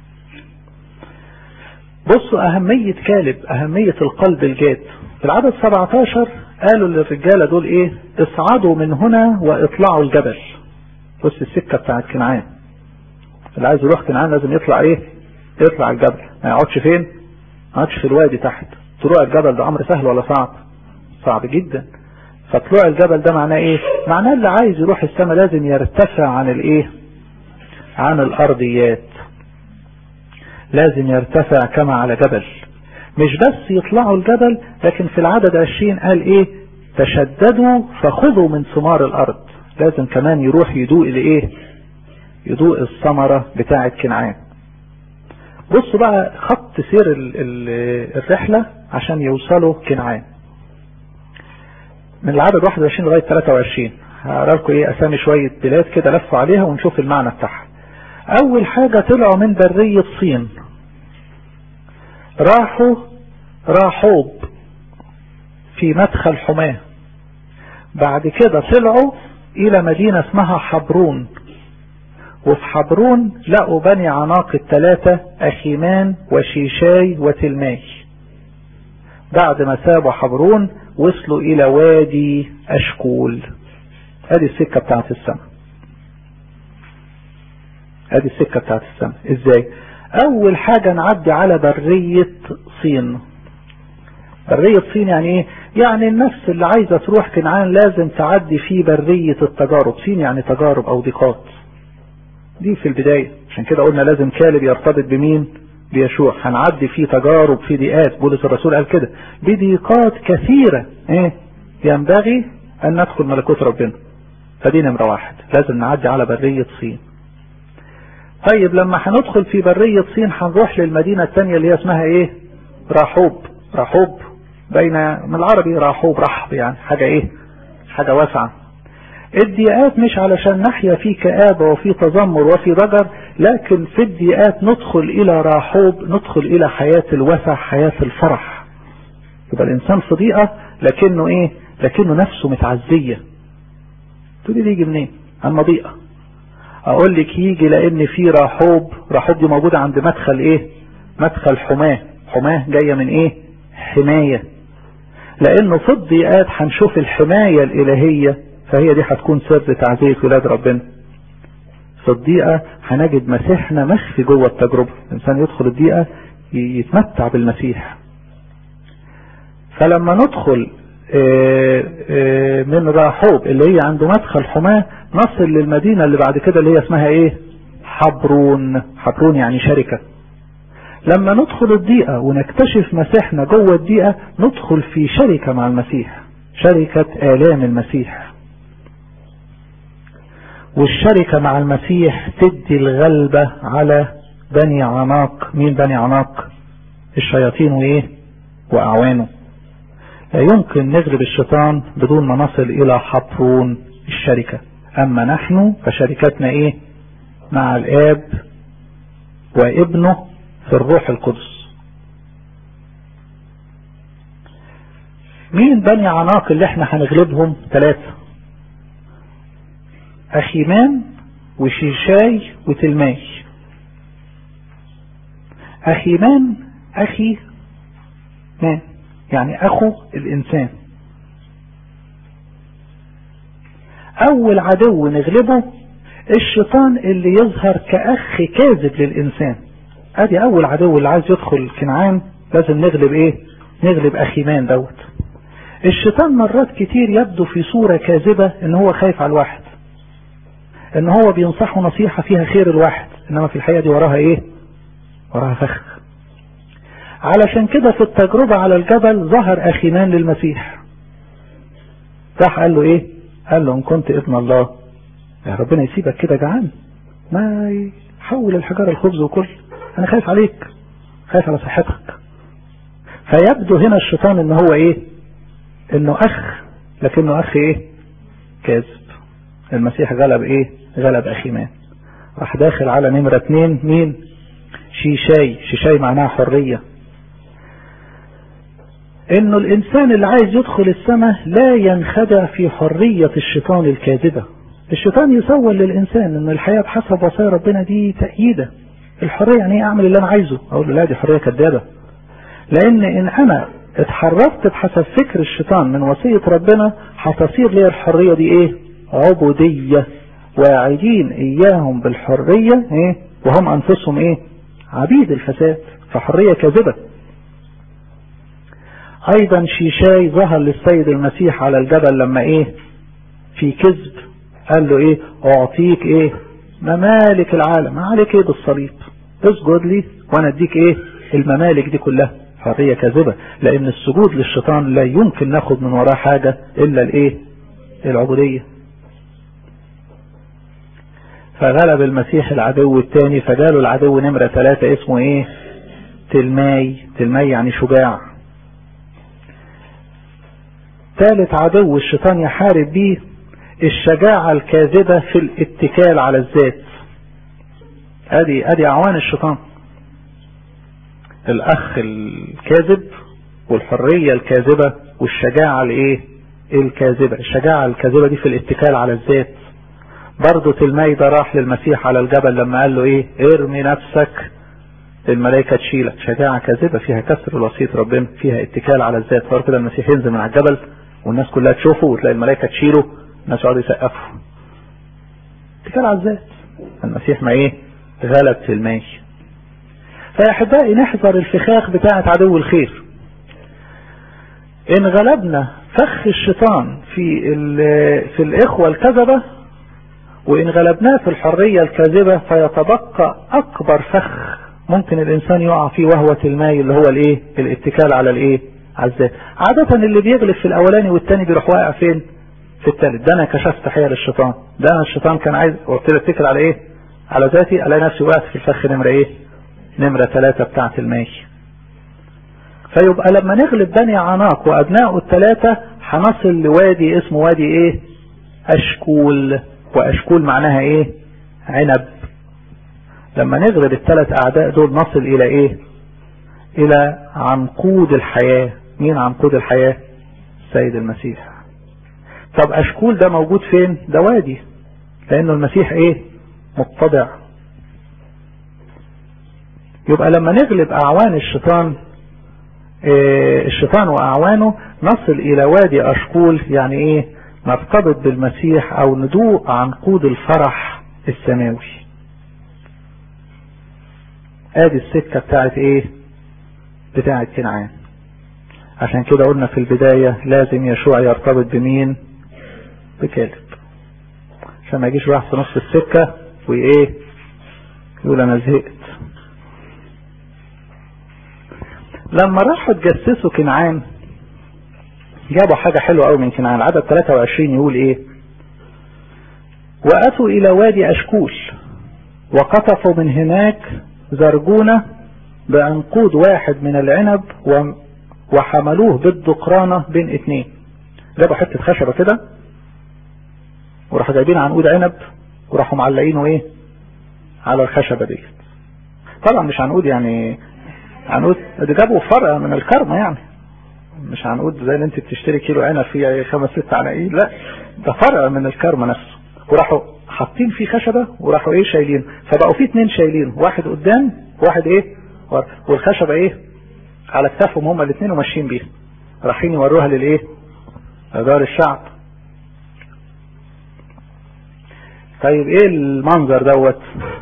بصوا اهمية كالب اهمية القلب الجاد في العدد 17 قالوا للرجالة دول ايه اصعدوا من هنا واطلعوا الجبل بص السكة بتاعت كنعان اللي عايز يروح كنعان لازم يطلع ايه يطلع الجبل ما يقعدش فين ما يقعدش في الوادي تحت طلوع الجبل ده امر سهل ولا صعب صعب جدا فطلوع الجبل ده معناه ايه معناه اللي عايز يروح السماء لازم يرتفع عن الايه عن الارضيات لازم يرتفع كما على جبل مش بس يطلعوا الجبل لكن في العدد عشرين قال ايه تشددوا فخذوا من ثمار الارض لازم كمان يروح يدوق الايه يدوق الثمرة بتاعة كنعان بصوا بقى خط سير ال ال الرحلة عشان يوصلوا كنعان من العدد 21 لغاية 23 هقرا لكم ايه اسامي شوية بلاد كده لفوا عليها ونشوف المعنى بتاعها اول حاجة طلعوا من برية صين راحوا راحوب في مدخل حماه بعد كده طلعوا الى مدينة اسمها حبرون وفي حبرون لقوا بني عناق الثلاثة اخيمان وشيشاي وتلماي بعد ما سابوا حبرون وصلوا الى وادي اشكول ادي السكة بتاعت السماء ادي السكة بتاعت السماء ازاي اول حاجة نعدي على برية صين برية صين يعني ايه يعني النفس اللي عايزة تروح كنعان لازم تعدي في برية التجارب صين يعني تجارب او ضيقات دي في البداية عشان كده قلنا لازم كالب يرتبط بمين بيشوع هنعدي في تجارب في ضيقات بولس الرسول قال كده بضيقات كثيرة ايه ينبغي ان ندخل ملكوت ربنا فدي نمرة واحد لازم نعدي على برية صين طيب لما هندخل في برية صين هنروح للمدينة الثانية اللي هي اسمها ايه راحوب راحوب بين من العربي راحوب رحب يعني حاجة ايه حاجة واسعة الضيقات مش علشان نحيا في كآبة وفي تذمر وفي ضجر لكن في الضيقات ندخل الى راحوب ندخل الى حياة الوسع حياة الفرح يبقى الانسان في ضيقة لكنه ايه لكنه نفسه متعزية تقولي دي يجي منين اما ضيقة اقول لك يجي لان في راحوب راحوب دي موجودة عند مدخل ايه مدخل حماه حماه جاية من ايه حماية لانه في الضيقات هنشوف الحماية الالهية فهي دي هتكون سر تعزية ولاد ربنا في الضيقة هنجد مسيحنا مخفي جوه التجربة الانسان يدخل الضيقة يتمتع بالمسيح فلما ندخل من راحوب اللي هي عنده مدخل حماه نصل للمدينة اللي بعد كده اللي هي اسمها ايه حبرون حبرون يعني شركة لما ندخل الضيقة ونكتشف مسيحنا جوه الضيقة ندخل في شركة مع المسيح شركة آلام المسيح والشركة مع المسيح تدي الغلبة على بني عناق مين بني عناق الشياطين وايه واعوانه لا يمكن نغلب الشيطان بدون ما نصل الى حبرون الشركة اما نحن فشركتنا ايه مع الاب وابنه في الروح القدس مين بني عناق اللي احنا هنغلبهم ثلاثة اخيمان وشيشاي وتلماي اخيمان اخي مان يعني اخو الانسان اول عدو نغلبه الشيطان اللي يظهر كاخ كاذب للانسان ادي اول عدو اللي عايز يدخل كنعان لازم نغلب ايه نغلب اخيمان دوت الشيطان مرات كتير يبدو في صورة كاذبة ان هو خايف على الواحد ان هو بينصحه نصيحة فيها خير الواحد انما في الحقيقة دي وراها ايه وراها فخ علشان كده في التجربة على الجبل ظهر اخيمان للمسيح راح قال له ايه قال له ان كنت ابن الله يا ربنا يسيبك كده جعان ما يحول الحجارة الخبز وكل انا خايف عليك خايف على صحتك فيبدو هنا الشيطان ان هو ايه انه اخ لكنه اخ ايه كاذب المسيح غلب ايه غلب اخيمان راح داخل على نمرة اتنين مين شيشاي شيشاي معناها حرية انه الانسان اللي عايز يدخل السماء لا ينخدع في حرية الشيطان الكاذبة الشيطان يسول للانسان ان الحياة بحسب وصايا ربنا دي تأييدة الحرية يعني ايه اعمل اللي انا عايزه اقول له لا دي حرية كدابة لان ان انا اتحركت بحسب فكر الشيطان من وصية ربنا هتصير لي الحرية دي ايه عبودية واعدين اياهم بالحرية ايه وهم انفسهم ايه عبيد الفساد فحرية كاذبة ايضا شيشاي ظهر للسيد المسيح على الجبل لما ايه في كذب قال له ايه اعطيك ايه ممالك العالم ما عليك ايه بالصليب اسجد لي وانا اديك ايه الممالك دي كلها حرية كاذبة لان السجود للشيطان لا يمكن ناخد من وراه حاجة الا الايه العبودية فغلب المسيح العدو الثاني فجاله العدو نمرة ثلاثة اسمه ايه تلماي تلماي يعني شجاع ثالث عدو الشيطان يحارب بيه الشجاعة الكاذبة في الاتكال على الذات ادي ادي اعوان الشيطان الاخ الكاذب والحرية الكاذبة والشجاعة الايه الكاذبة الشجاعة الكاذبة دي في الاتكال على الذات برضه تلماي ده راح للمسيح على الجبل لما قال له ايه ارمي نفسك الملائكة تشيلك شجاعة كاذبة فيها كسر الوصية ربنا فيها اتكال على الذات صار كده المسيح ينزل من على الجبل والناس كلها تشوفه وتلاقي الملائكة تشيله الناس يقعدوا يسقفوا اتكال على الذات المسيح ما ايه غلب تلماي فيا احبائي نحذر الفخاخ بتاعة عدو الخير ان غلبنا فخ الشيطان في في الاخوة الكذبة وان غلبناه في الحرية الكاذبة فيتبقى اكبر فخ ممكن الانسان يقع فيه وهو تلماي اللي هو الايه الاتكال على الايه على الذات عادة اللي بيغلب في الاولاني والتاني بيروح واقع فين في التالت ده انا كشفت حيل الشيطان ده انا الشيطان كان عايز قلت له اتكل على ايه على ذاتي الاقي نفسي وقعت في الفخ نمرة ايه نمرة ثلاثة بتاعة الماء فيبقى لما نغلب بني عناق وابنائه الثلاثة هنصل لوادي اسمه وادي ايه اشكول واشكول معناها ايه عنب لما نغلب الثلاث اعداء دول نصل الى ايه الى عنقود الحياة مين عنقود الحياة السيد المسيح طب اشكول ده موجود فين ده وادي لانه المسيح ايه متضع يبقى لما نغلب اعوان الشيطان إيه الشيطان واعوانه نصل الى وادي اشكول يعني ايه نرتبط بالمسيح او ندوق عنقود الفرح السماوي ادي السكة بتاعت ايه بتاعت كنعان عشان كده قلنا في البداية لازم يشوع يرتبط بمين بكالب عشان ما يجيش واحد في نص السكة وايه يقول انا زهقت لما راحوا تجسسوا كنعان جابوا حاجة حلوة قوي من كنعان عدد 23 يقول ايه واتوا الى وادي اشكول وقطفوا من هناك زرجونة بعنقود واحد من العنب وحملوه بالدقرانة بين اتنين جابوا حتة خشبة كده وراحوا جايبين عنقود عنب وراحوا معلقينه ايه على الخشبة دي طبعا مش عنقود يعني عنقود ده جابوا فرع من الكرمة يعني مش عنقود زي اللي انت بتشتري كيلو عنب فيه خمس ست عناقيد لا ده فرع من الكرمة نفسه وراحوا حاطين فيه خشبة وراحوا ايه شايلين فبقوا فيه اتنين شايلين واحد قدام واحد ايه ورا والخشبة ايه على كتافهم هما الاثنين وماشيين بيها رايحين يوروها للايه دار الشعب طيب ايه المنظر دوت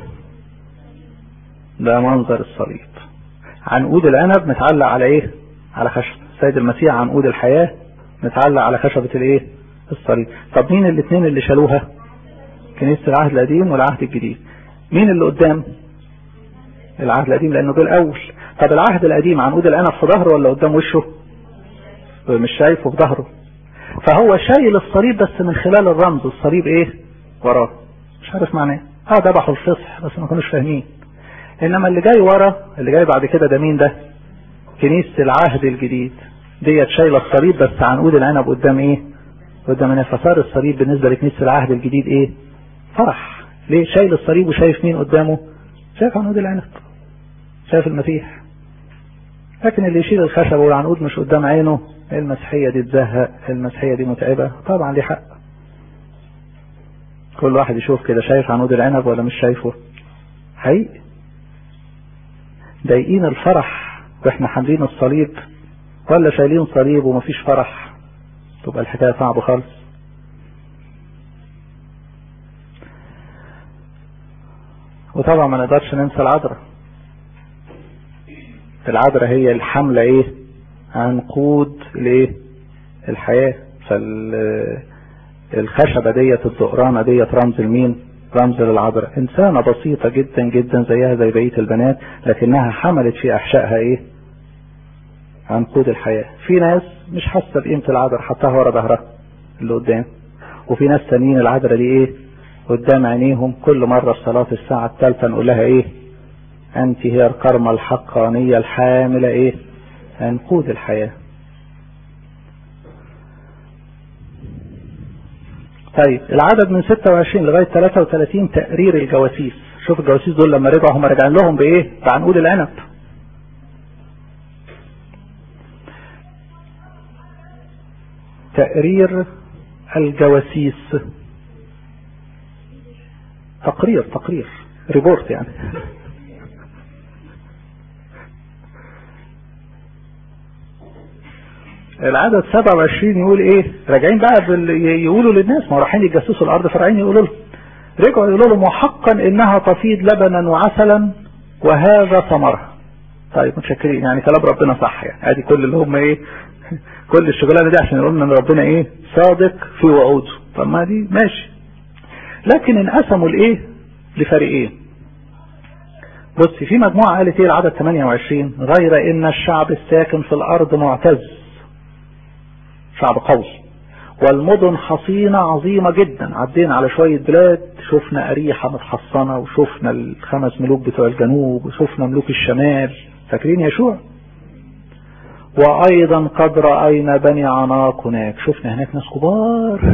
ده منظر الصليب عنقود العنب متعلق على ايه على خشب سيد المسيح عنقود الحياة متعلق على خشبة الايه الصليب طب مين الاثنين اللي شالوها كنيسة العهد القديم والعهد الجديد مين اللي قدام العهد القديم لانه ده الاول طب العهد القديم عنقود العنب في ظهره ولا قدام وشه مش شايفه في ظهره فهو شايل الصليب بس من خلال الرمز الصليب ايه وراه مش عارف معناه اه ذبحوا الفصح بس ما كانوش فاهمين انما اللي جاي ورا اللي جاي بعد كده ده مين ده كنيسة العهد الجديد ديت شايلة الصليب بس عنقود العنب قدام ايه قدام هنا فصار الصليب بالنسبة لكنيسة العهد الجديد ايه فرح ليه شايل الصليب وشايف مين قدامه شايف عنقود العنب شايف المسيح لكن اللي يشيل الخشب والعنقود مش قدام عينه المسيحية دي تزهق المسيحية دي متعبة طبعا ليه حق كل واحد يشوف كده شايف عنقود العنب ولا مش شايفه حقيقي ضايقين الفرح واحنا حاملين الصليب ولا شايلين صليب ومفيش فرح تبقى الحكاية صعبة خالص وطبعا ما نقدرش ننسى العذراء العذراء هي الحملة ايه عنقود الايه الحياة فالخشبة ديت الدقرانة ديت رمز لمين رمز للعذراء انسانة بسيطة جدا جدا زيها زي بقية البنات لكنها حملت في احشائها ايه عنقود الحياة في ناس مش حاسة بقيمة العذراء حطها ورا ظهرها اللي قدام وفي ناس تانيين العذراء دي ايه قدام عينيهم كل مرة في صلاة الساعة الثالثة نقول لها ايه انت هي الكرمة الحقانية الحاملة ايه عنقود الحياة طيب العدد من 26 لغاية 33 تقرير الجواسيس شوف الجواسيس دول لما رجعوا هم راجعين لهم بايه بعنقود العنب تقرير الجواسيس تقرير تقرير ريبورت يعني العدد 27 يقول ايه راجعين بقى بال... يقولوا للناس ما رايحين يتجسسوا الارض فرعين يقولوا لهم رجعوا يقولوا لهم وحقا انها تفيض لبنا وعسلا وهذا ثمرها طيب متشكرين يعني كلام ربنا صح يعني ادي كل اللي هم ايه كل الشغلانه دي عشان يقولوا ان ربنا ايه صادق في وعوده طب ما دي ماشي لكن انقسموا لايه لفريقين بص في مجموعه قالت ايه العدد 28 غير ان الشعب الساكن في الارض معتز شعب قوي والمدن حصينة عظيمة جدا عدينا على شوية بلاد شفنا أريحة متحصنة وشفنا الخمس ملوك بتوع الجنوب وشفنا ملوك الشمال فاكرين يشوع وأيضا قد رأينا بني عناق هناك شفنا هناك ناس كبار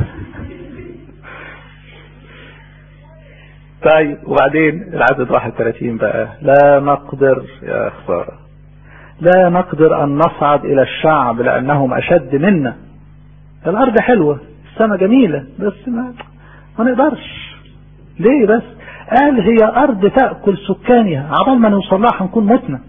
طيب وبعدين العدد 31 بقى لا نقدر يا خسارة لا نقدر أن نصعد إلى الشعب لأنهم أشد منا الأرض حلوة السماء جميلة بس ما, ما نقدرش ليه بس قال هي أرض تأكل سكانها عبال ما نوصل لها هنكون متنا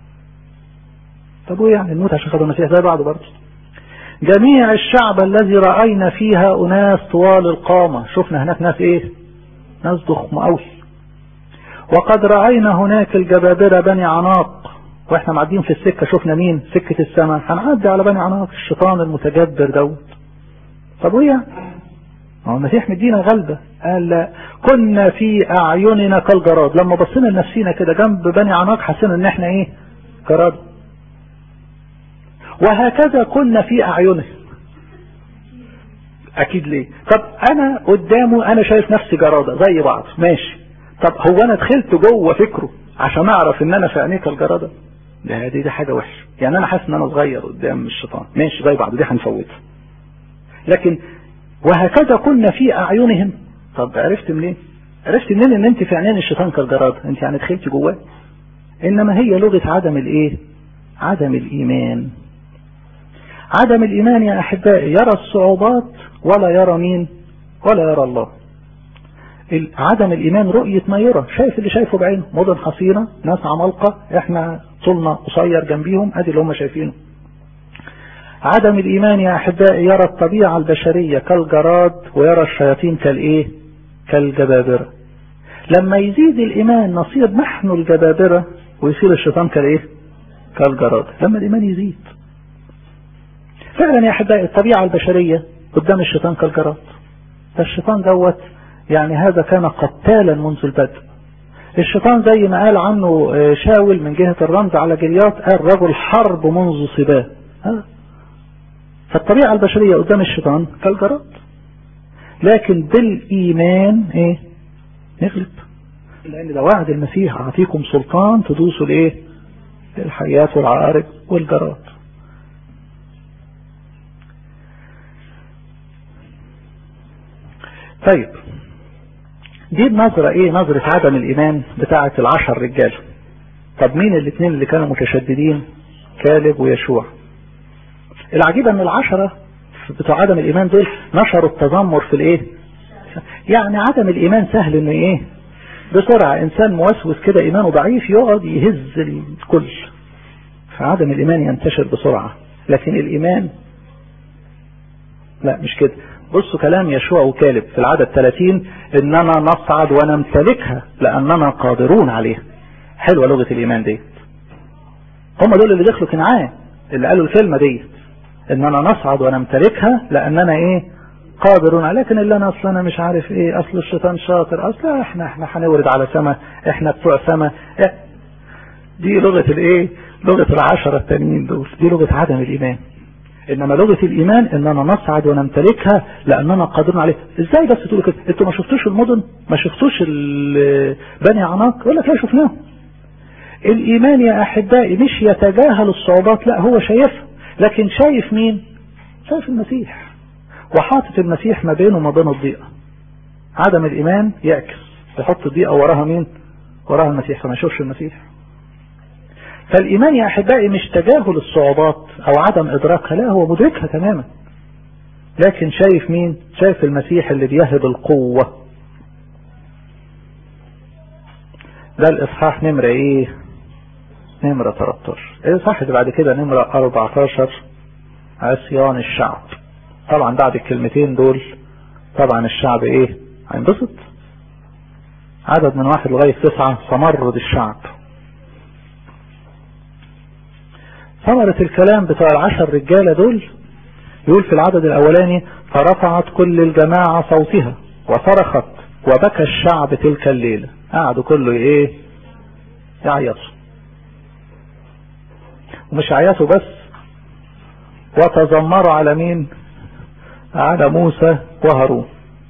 طب وايه يعني نموت عشان خاطر المسيح زي بعض برضه جميع الشعب الذي رأينا فيها أناس طوال القامة شفنا هناك ناس ايه ناس ضخم قوي وقد رأينا هناك الجبابرة بني عناق واحنا معديين في السكة شفنا مين سكة السماء هنعدي على بني عناق الشيطان المتجبر دوت طب وايه ما هو المسيح مدينا غلبة قال لا كنا في اعيننا كالجراد لما بصينا لنفسينا كده جنب بني عناق حسينا ان احنا ايه جراد وهكذا كنا في اعينه اكيد ليه طب انا قدامه انا شايف نفسي جرادة زي بعض ماشي طب هو انا دخلت جوه فكره عشان اعرف ان انا في عينيك الجرادة ده دي, دي حاجة وحشة يعني انا حاسس ان انا صغير قدام الشيطان ماشي زي بعض دي هنفوتها لكن وهكذا كنا في اعينهم طب عرفت منين عرفت منين ان انت في عينين الشيطان كالجراد انت يعني دخلتي جواه انما هي لغة عدم الايه عدم الايمان عدم الايمان يا احبائي يرى الصعوبات ولا يرى مين ولا يرى الله عدم الايمان رؤية ما يرى شايف اللي شايفه بعينه مدن حصينة ناس عمالقة احنا طولنا قصير جنبيهم ادي اللي هم شايفينه عدم الايمان يا احبائي يرى الطبيعة البشرية كالجراد ويرى الشياطين كالايه كالجبابرة لما يزيد الايمان نصير نحن الجبابرة ويصير الشيطان كالايه كالجراد لما الايمان يزيد فعلا يا احبائي الطبيعة البشرية قدام الشيطان كالجراد فالشيطان دوت يعني هذا كان قتالا منذ البدء الشيطان زي ما قال عنه شاول من جهة الرمز على جليات قال رجل حرب منذ صباه فالطبيعة البشرية قدام الشيطان كالجراد لكن بالإيمان ايه نغلب لأن ده وعد المسيح أعطيكم سلطان تدوسوا الايه الحياة والعقارب والجراد طيب دي النظرة ايه نظرة عدم الايمان بتاعة العشر رجال طب مين الاثنين اللي كانوا متشددين كالب ويشوع العجيب ان العشرة بتوع عدم الايمان دول نشروا التذمر في الايه يعني عدم الايمان سهل انه ايه بسرعة انسان موسوس كده ايمانه ضعيف يقعد يهز الكل فعدم الايمان ينتشر بسرعة لكن الايمان لا مش كده بصوا كلام يشوع وكالب في العدد 30 اننا نصعد ونمتلكها لاننا قادرون عليها حلوة لغة الايمان دي هم دول اللي دخلوا كنعان اللي قالوا الكلمة دي اننا نصعد ونمتلكها لاننا ايه قادرون عليها لكن اللي انا اصلا انا مش عارف ايه اصل الشيطان شاطر اصلا احنا احنا هنورد على سما احنا بتوع سما إيه؟ دي لغة الايه لغة العشرة التانيين دول دي لغة عدم الايمان انما لغة الايمان اننا نصعد ونمتلكها لاننا قادرون عليها ازاي بس تقولوا كده انتوا ما شفتوش المدن ما شفتوش بني عناق يقول لك لا شفناهم الايمان يا احبائي مش يتجاهل الصعوبات لا هو شايفها لكن شايف مين شايف المسيح وحاطط المسيح ما بينه وما بين الضيقة عدم الايمان يعكس يحط الضيقة وراها مين وراها المسيح فما يشوفش المسيح فالايمان يا احبائي مش تجاهل الصعوبات او عدم ادراكها لا هو مدركها تماما لكن شايف مين شايف المسيح اللي بيهب القوة ده الاصحاح نمرة ايه نمرة 13 الاصحاح اللي بعد كده نمرة 14 عصيان الشعب طبعا بعد الكلمتين دول طبعا الشعب ايه هينبسط عدد من واحد لغاية تسعة تمرد الشعب ثمرة الكلام بتوع العشر رجالة دول يقول في العدد الاولاني فرفعت كل الجماعة صوتها وصرخت وبكى الشعب تلك الليلة قعدوا كله ايه يعيطوا ومش عيطوا بس وتذمروا على مين على موسى وهارون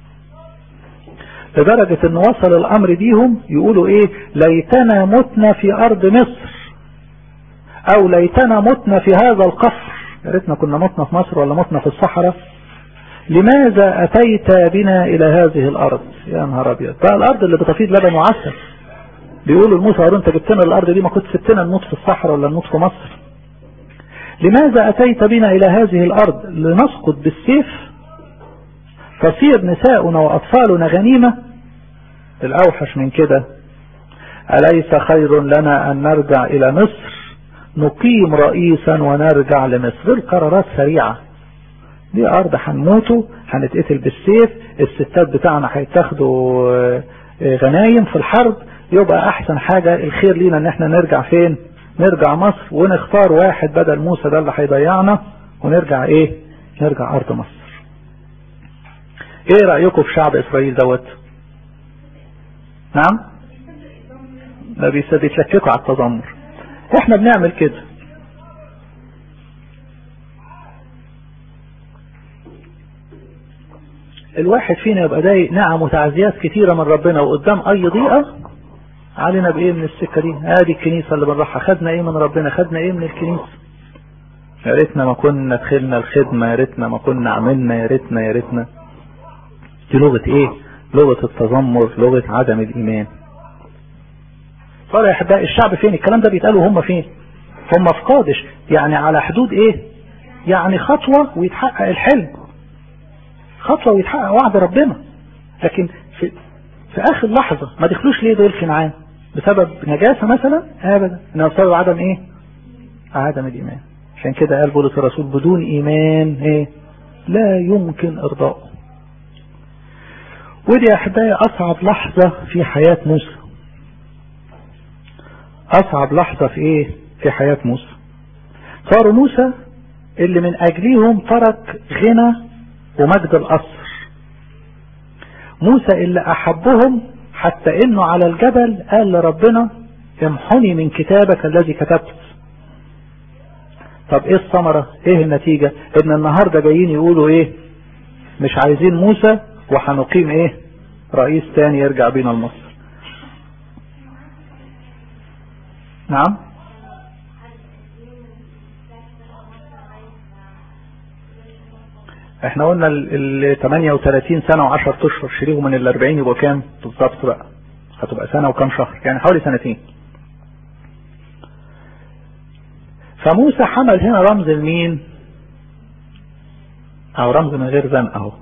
لدرجة ان وصل الامر بيهم يقولوا ايه ليتنا متنا في ارض مصر او ليتنا متنا في هذا القصر يا ريتنا كنا متنا في مصر ولا متنا في الصحراء لماذا اتيت بنا الى هذه الارض يا نهار ابيض بقى الارض اللي بتفيض لبن وعسل بيقولوا لموسى هارون انت جبتنا الارض دي ما كنت سبتنا نموت في الصحراء ولا نموت في مصر لماذا اتيت بنا الى هذه الارض لنسقط بالسيف تصير نساؤنا واطفالنا غنيمة الاوحش من كده اليس خير لنا ان نرجع الى مصر نقيم رئيسا ونرجع لمصر القرارات سريعة دي ارض هنموتوا هنتقتل بالسيف الستات بتاعنا هيتاخدوا غنايم في الحرب يبقى احسن حاجة الخير لينا ان احنا نرجع فين نرجع مصر ونختار واحد بدل موسى ده اللي هيضيعنا ونرجع ايه نرجع ارض مصر ايه رأيكم في شعب اسرائيل دوت نعم لا بيتلككوا على التذمر احنا بنعمل كده الواحد فينا يبقى ضايق نعم وتعزيات كتيرة من ربنا وقدام اي ضيقة علينا بايه من السكه دي ادي الكنيسه اللي بنروحها خدنا ايه من ربنا خدنا ايه من الكنيسه يا ريتنا ما كنا دخلنا الخدمه يا ريتنا ما كنا عملنا يا ريتنا يا ريتنا دي لغه ايه لغه التذمر لغه عدم الايمان قال يا احبائي الشعب فين الكلام ده بيتقال وهم فين هم في قادش يعني على حدود ايه يعني خطوه ويتحقق الحلم خطوه ويتحقق وعد ربنا لكن في في اخر لحظة ما دخلوش ليه دول كنعان بسبب نجاسة مثلا ابدا انه بسبب عدم ايه عدم الايمان عشان كده قال بولس الرسول بدون ايمان ايه لا يمكن ارضائه ودي يا احبائي اصعب لحظة في حياة موسى اصعب لحظة في ايه في حياة موسى صاروا موسى اللي من اجليهم ترك غنى ومجد القصر موسى اللي احبهم حتى انه على الجبل قال لربنا امحني من كتابك الذي كتبت طب ايه الثمرة ايه النتيجة ان النهاردة جايين يقولوا ايه مش عايزين موسى وهنقيم ايه رئيس تاني يرجع بينا لمصر نعم احنا قلنا ال 38 سنة و10 اشهر شريهم من ال 40 يبقوا كام بالظبط بقى هتبقى سنة وكام شهر يعني حوالي سنتين فموسى حمل هنا رمز لمين او رمز من غير زنق اهو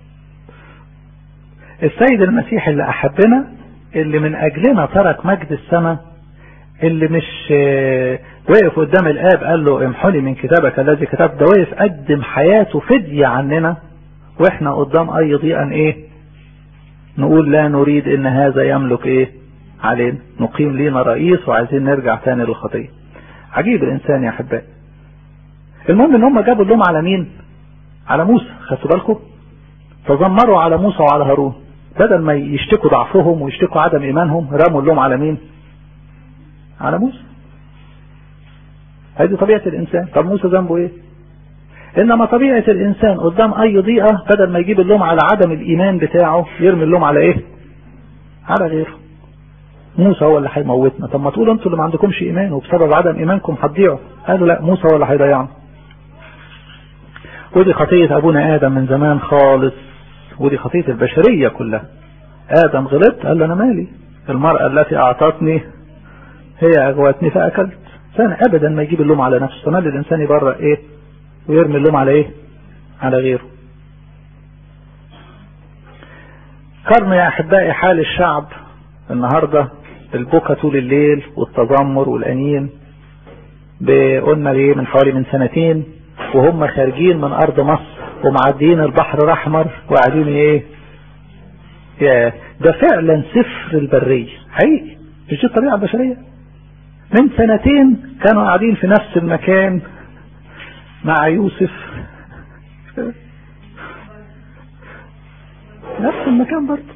السيد المسيح اللي احبنا اللي من اجلنا ترك مجد السماء اللي مش وقف قدام الاب قال له امحني من كتابك الذي كتبت ده وقف قدم حياته فدية عننا واحنا قدام اي ضيقا ايه نقول لا نريد ان هذا يملك ايه علينا نقيم لينا رئيس وعايزين نرجع تاني للخطية عجيب الانسان يا احبائي المهم ان هم جابوا اللوم على مين على موسى خدتوا بالكم تذمروا على موسى وعلى هارون بدل ما يشتكوا ضعفهم ويشتكوا عدم ايمانهم رموا اللوم على مين على موسى هذه طبيعة الإنسان طب موسى ذنبه إيه إنما طبيعة الإنسان قدام أي ضيقة بدل ما يجيب اللوم على عدم الإيمان بتاعه يرمي اللوم على إيه على غيره موسى هو اللي هيموتنا طب ما تقولوا انتوا اللي ما عندكمش إيمان وبسبب عدم إيمانكم هتضيعوا قالوا لا موسى هو اللي هيضيعنا ودي خطية أبونا آدم من زمان خالص ودي خطية البشرية كلها آدم غلط قال له أنا مالي المرأة التي أعطتني هي أغوتني فأكلت كان ابدا ما يجيب اللوم على نفسه تمام الانسان يبرأ ايه ويرمي اللوم على ايه على غيره قرن يا احبائي حال الشعب النهاردة البكا طول الليل والتذمر والانين قلنا ليه من حوالي من سنتين وهم خارجين من ارض مصر ومعديين البحر الاحمر وقاعدين ايه يا ده فعلا سفر البرية حقيقي مش دي الطبيعة البشرية من سنتين كانوا قاعدين في نفس المكان مع يوسف نفس المكان برضه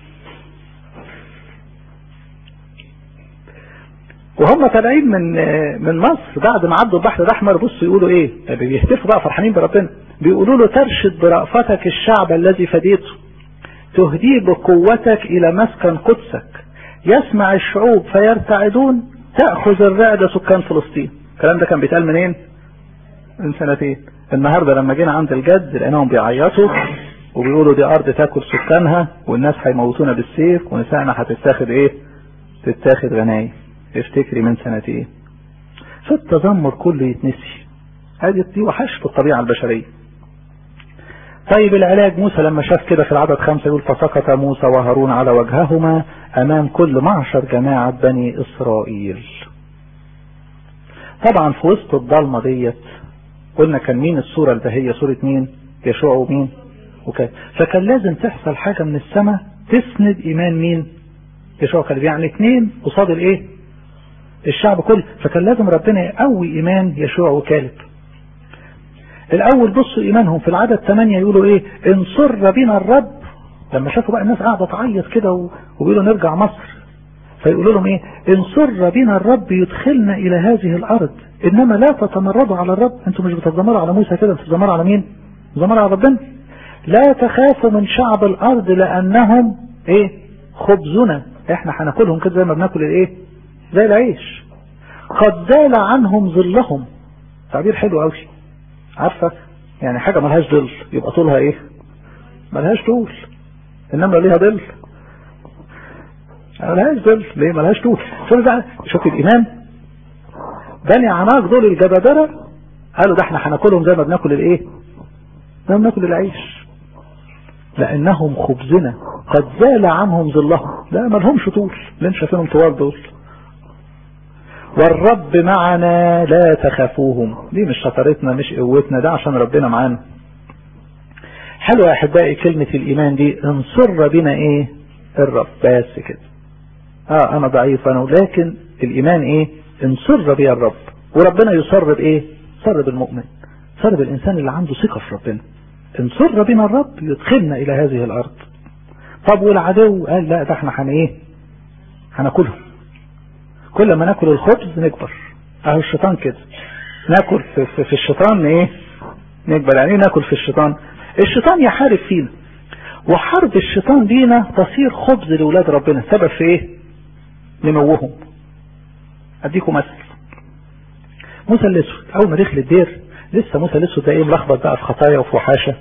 وهم طالعين من من مصر بعد ما عدوا البحر الاحمر بصوا يقولوا ايه بيهتفوا بقى فرحانين بربنا بيقولوا له ترشد برأفتك الشعب الذي فديته تهديه بقوتك الى مسكن قدسك يسمع الشعوب فيرتعدون تأخذ الرعدة سكان فلسطين الكلام ده كان بيتقال منين من سنتين النهاردة لما جينا عند الجد لقيناهم بيعيطوا وبيقولوا دي ارض تاكل سكانها والناس هيموتونا بالسيف ونسائنا هتتاخد ايه تتاخد غنايم افتكري من سنتين فالتذمر كله يتنسي هذه دي وحش في الطبيعة البشرية طيب العلاج موسى لما شاف كده في العدد خمسة يقول فسقط موسى وهارون على وجههما امام كل معشر جماعة بني اسرائيل طبعا في وسط الضلمة ديت قلنا كان مين الصورة البهية صورة مين يشوع ومين وكان فكان لازم تحصل حاجة من السماء تسند ايمان مين يشوع كان يعني اتنين قصاد الايه الشعب كله فكان لازم ربنا يقوي ايمان يشوع وكالب الاول بصوا ايمانهم في العدد 8 يقولوا ايه ان سر بنا الرب لما شافوا بقى الناس قاعدة تعيط كده وبيقولوا نرجع مصر فيقولوا لهم ايه ان سر بنا الرب يدخلنا الى هذه الارض انما لا تتمردوا على الرب انتوا مش بتتذمروا على موسى كده انتوا بتتذمروا على مين بتتذمروا على ربنا لا تخافوا من شعب الارض لانهم ايه خبزنا احنا هناكلهم كده زي ما بناكل الايه زي العيش قد زال عنهم ظلهم تعبير حلو قوي عارفه يعني حاجه ملهاش ظل يبقى طولها ايه ملهاش طول انما ليها ظل ملهاش ظل ليه ملهاش طول شوف بقى شوف الايمان بني عناق دول الجبابره قالوا ده احنا هناكلهم زي ما بناكل الايه زي ما بناكل العيش لانهم خبزنا قد زال عنهم ظلهم لا ما لهمش طول اللي انت شايفينهم طوال دول والرب معنا لا تخافوهم دي مش شطارتنا مش قوتنا ده عشان ربنا معانا حلوة يا احبائي كلمة الايمان دي انصر بنا ايه الرب بس كده اه انا ضعيف انا لكن الايمان ايه انصر بي الرب وربنا يصر بايه يصر بالمؤمن يصر بالانسان اللي عنده ثقة في ربنا انصر بنا الرب يدخلنا الى هذه الارض طب والعدو قال لا ده احنا هن ايه هناكلهم كل ما ناكل الخبز نكبر اهو الشيطان كده ناكل في, في, في الشيطان ايه نكبر يعني ايه ناكل في الشيطان الشيطان يحارب فينا وحرب الشيطان بينا تصير خبز لاولاد ربنا سبب في ايه نموهم اديكم مثل موسى الاسود اول ما دخل الدير لسه موسى الاسود ده ايه ملخبط بقى في خطايا وفي وحاشه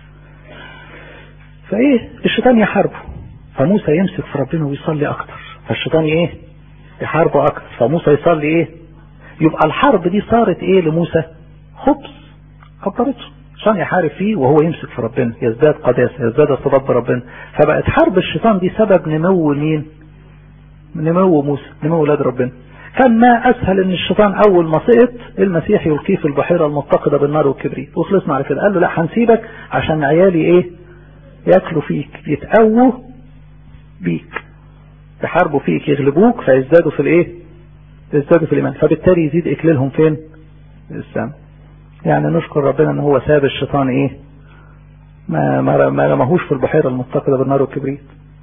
فايه الشيطان يحاربه فموسى يمسك في ربنا ويصلي اكتر فالشيطان ايه يحاربه اكتر فموسى يصلي ايه يبقى الحرب دي صارت ايه لموسى خبز كبرته عشان يحارب فيه وهو يمسك في ربنا يزداد قداسه يزداد ارتباط بربنا فبقت حرب الشيطان دي سبب نمو مين نمو موسى نمو ولاد ربنا كان ما اسهل ان الشيطان اول ما سقط المسيح يلقيه في البحيره المتقده بالنار والكبريت وخلصنا على كده قال له لا هنسيبك عشان عيالي ايه ياكلوا فيك يتقووا بيك يحاربوا فيك يغلبوك فيزدادوا في الايه يزدادوا في الايمان فبالتالي يزيد اكليلهم فين السماء يعني نشكر ربنا ان هو ساب الشيطان ايه ما ما ما رماهوش في البحيره المتقده بالنار والكبريت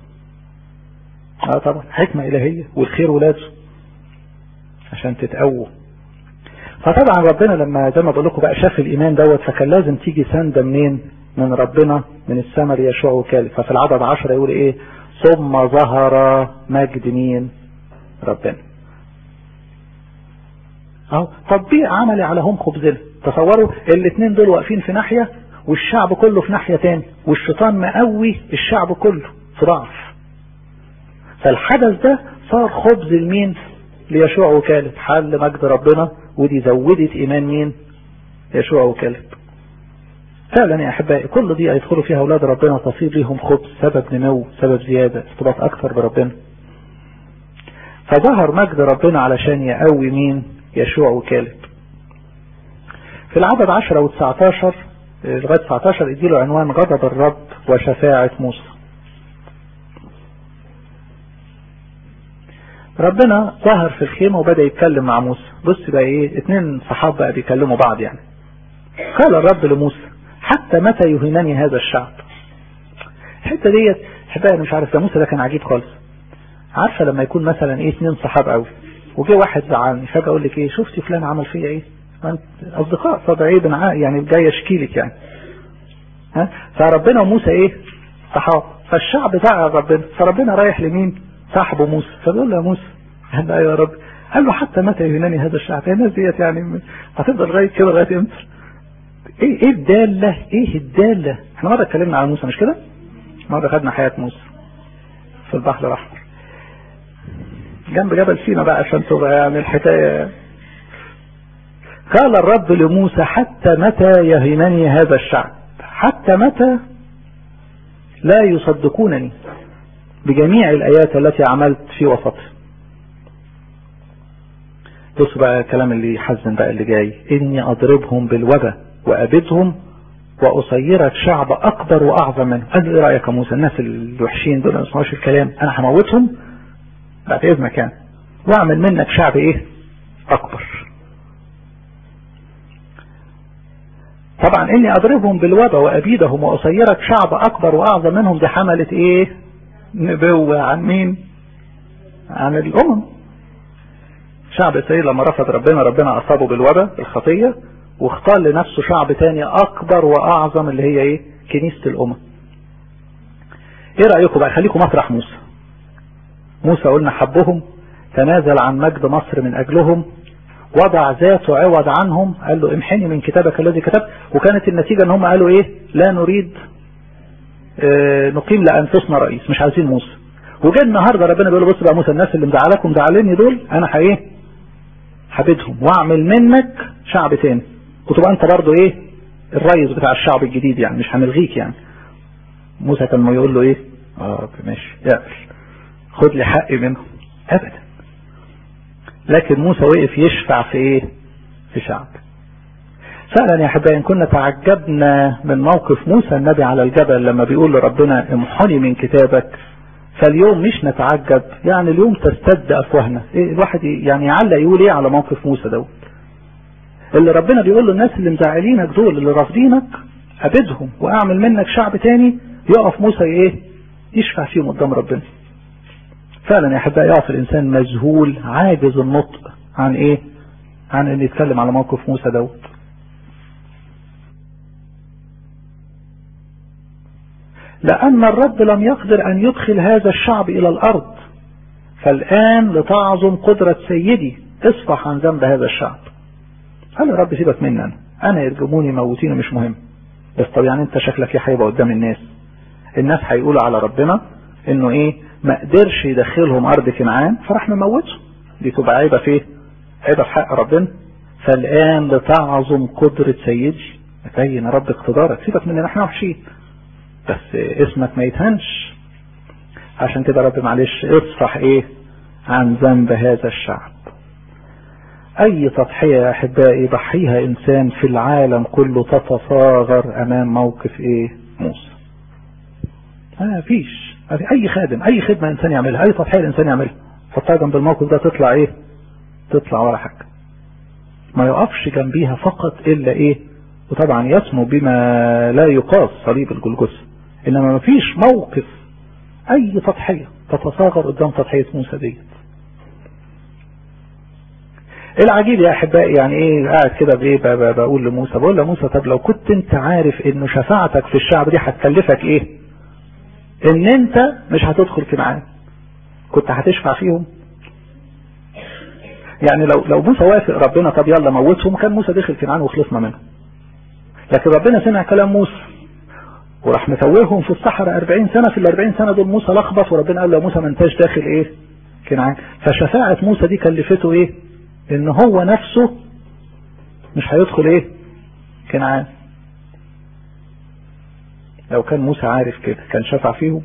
اه طبعا حكمه الهيه والخير ولاده عشان تتقووا فطبعا ربنا لما زي ما بقول لكم بقى شاف الايمان دوت فكان لازم تيجي سنده منين من ربنا من السماء ليشوع وكالب ففي العدد عشرة يقول ايه ثم ظهر مجد مين ربنا اهو تطبيق عملي على هم خبزنا تصوروا الاثنين دول واقفين في ناحية والشعب كله في ناحية تاني والشيطان مقوي الشعب كله في ضعف فالحدث ده صار خبز لمين ليشوع وكالب حل مجد ربنا ودي زودت ايمان مين يشوع وكالب فعلا يا احبائي كل دي هيدخلوا فيها اولاد ربنا تصير ليهم خبز سبب نمو سبب زيادة ارتباط اكثر بربنا فظهر مجد ربنا علشان يقوي مين يشوع وكالب في العدد 10 و19 لغاية 19 اديله عنوان غضب الرب وشفاعة موسى ربنا ظهر في الخيمة وبدأ يتكلم مع موسى بص بقى ايه اتنين صحاب بقى بيكلموا بعض يعني قال الرب لموسى حتى متى يهينني هذا الشعب الحته ديت احبائي انا مش عارف ده موسى ده كان عجيب خالص عارفه لما يكون مثلا ايه اتنين صحاب قوي وجه واحد زعلني فجاه اقول لك ايه شفتي فلان عمل فيا ايه انت اصدقاء طبيعي بنع يعني جاي اشكي لك يعني ها فربنا وموسى ايه صحاب فالشعب زعل ربنا فربنا رايح لمين صاحبه موسى فبيقول له يا موسى قال له يا رب قال له حتى متى يهينني هذا الشعب يا الناس ديت يعني هتفضل لغايه كده لغايه امتى ايه ايه الدالة ايه الدالة احنا مرة اتكلمنا عن موسى مش كده مرة خدنا حياة موسى في البحر الاحمر جنب جبل سينا بقى عشان تبقى يعني الحكاية قال الرب لموسى حتى متى يهينني هذا الشعب حتى متى لا يصدقونني بجميع الآيات التي عملت في وسطهم بص بقى الكلام اللي يحزن بقى اللي جاي إني أضربهم بالوبا وأبدهم وأصيرك شعب أكبر وأعظم منه قال له إيه رأيك يا موسى الناس الوحشين دول ما يسمعوش الكلام أنا هموتهم بعد إذنك يعني وأعمل منك شعب إيه أكبر طبعا إني أضربهم بالوبا وأبيدهم وأصيرك شعب أكبر وأعظم منهم دي حملت إيه نبوة عن مين عن الأمم شعب إسرائيل لما رفض ربنا ربنا أصابه بالوبا الخطية واختار لنفسه شعب تاني اكبر واعظم اللي هي ايه كنيسة الامم ايه رأيكم بقى خليكم مطرح موسى موسى قلنا حبهم تنازل عن مجد مصر من اجلهم وضع ذاته عوض عنهم قال له امحني من كتابك الذي كتبت وكانت النتيجة ان هم قالوا ايه لا نريد اه نقيم لانفسنا رئيس مش عايزين موسى وجاء النهارده ربنا بيقول له بص بقى موسى الناس اللي مزعلاكم مزعليني دول انا ايه حبيتهم واعمل منك شعب تاني وتبقى انت برضه ايه الرئيس بتاع الشعب الجديد يعني مش هنلغيك يعني موسى كان ما يقول له ايه اه ماشي يقبل خد لي حقي منهم ابدا لكن موسى وقف يشفع في ايه في شعب فعلا يا احبائي ان كنا تعجبنا من موقف موسى النبي على الجبل لما بيقول لربنا امحني من كتابك فاليوم مش نتعجب يعني اليوم تستد افواهنا إيه الواحد يعني يعلق يقول ايه على موقف موسى دوت اللي ربنا بيقول له الناس اللي مزعلينك دول اللي رافضينك ابدهم واعمل منك شعب تاني يقف موسى ايه يشفع فيهم قدام ربنا فعلا يا احبائي يقف الانسان مذهول عاجز النطق عن ايه عن ان يتكلم على موقف موسى دوت لأن الرب لم يقدر أن يدخل هذا الشعب إلى الأرض فالآن لتعظم قدرة سيدي اصفح عن ذنب هذا الشعب قال يا رب سيبك مني أنا أنا يرجموني موتيني مش مهم بس طب يعني أنت شكلك ايه هيبقى قدام الناس الناس هيقولوا على ربنا إنه إيه ما قدرش يدخلهم أرض كنعان فراح مموته دي تبقى عيبة في إيه؟ عيبة في حق ربنا فالآن لتعظم قدرة سيدي بين يا رب اقتدارك سيبك مننا احنا وحشين بس اسمك ما يتهنش عشان كده رب معلش اصفح ايه عن ذنب هذا الشعب اي تضحية يا احبائي ضحيها انسان في العالم كله تتصاغر امام موقف ايه موسى ما فيش اي خادم اي خدمة انسان يعملها اي تضحية الانسان يعملها حطها جنب الموقف ده تطلع ايه تطلع ولا حاجة ما يقفش جنبيها فقط الا ايه وطبعا يسمو بما لا يقاس صليب الجلجثة انما ما فيش موقف اي تضحية تتصاغر قدام تضحية موسى ديت العجيب يا احبائي يعني ايه قاعد كده بايه بقول لموسى بقول لموسى طب لو كنت انت عارف انه شفاعتك في الشعب دي هتكلفك ايه ان انت مش هتدخل كنعان كنت هتشفع فيهم يعني لو لو موسى وافق ربنا طب يلا موتهم كان موسى دخل كنعان وخلصنا منهم لكن ربنا سمع كلام موسى وراح متوههم في الصحراء 40 سنة في ال 40 سنة دول موسى لخبط وربنا قال له موسى ما انتش داخل ايه كنعان فشفاعة موسى دي كلفته ايه ان هو نفسه مش هيدخل ايه كنعان لو كان موسى عارف كده كان شفع فيهم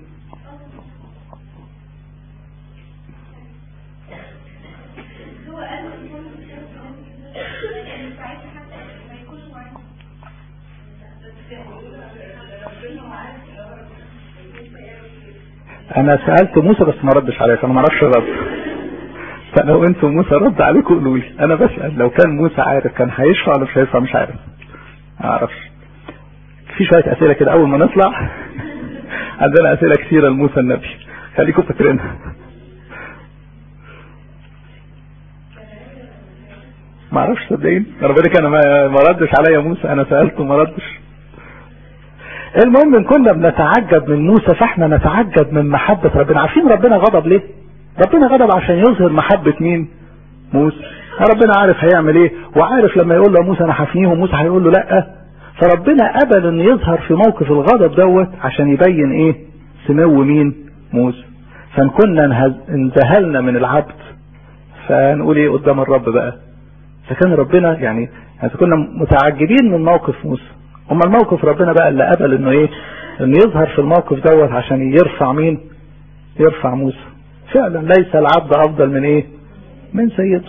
انا سألت موسى بس ما ردش عليا فانا ما اعرفش الرد فلو انتم موسى رد عليكم قولوا لي انا بسأل لو كان موسى عارف كان هيشفع ولا مش هيشفع مش عارف ما اعرفش في شوية اسئلة كده اول ما نطلع عندنا اسئلة كثيرة لموسى النبي خليكم فاكرينها ما اعرفش صدقين ربنا كان ما ردش عليا موسى انا سألته ما ردش المهم ان كنا بنتعجب من موسى فاحنا نتعجب من محبة ربنا عارفين ربنا غضب ليه ربنا غضب عشان يظهر محبة مين موسى ربنا عارف هيعمل ايه وعارف لما يقول له موسى انا حفنيهم موسى هيقول له لا فربنا قبل ان يظهر في موقف الغضب دوت عشان يبين ايه سمو مين موسى فان كنا انذهلنا من العبد فنقول ايه قدام الرب بقى فكان ربنا يعني يعني كنا متعجبين من موقف موسى اما الموقف ربنا بقى اللي قبل انه ايه انه يظهر في الموقف دوت عشان يرفع مين يرفع موسى فعلا ليس العبد افضل من ايه من سيده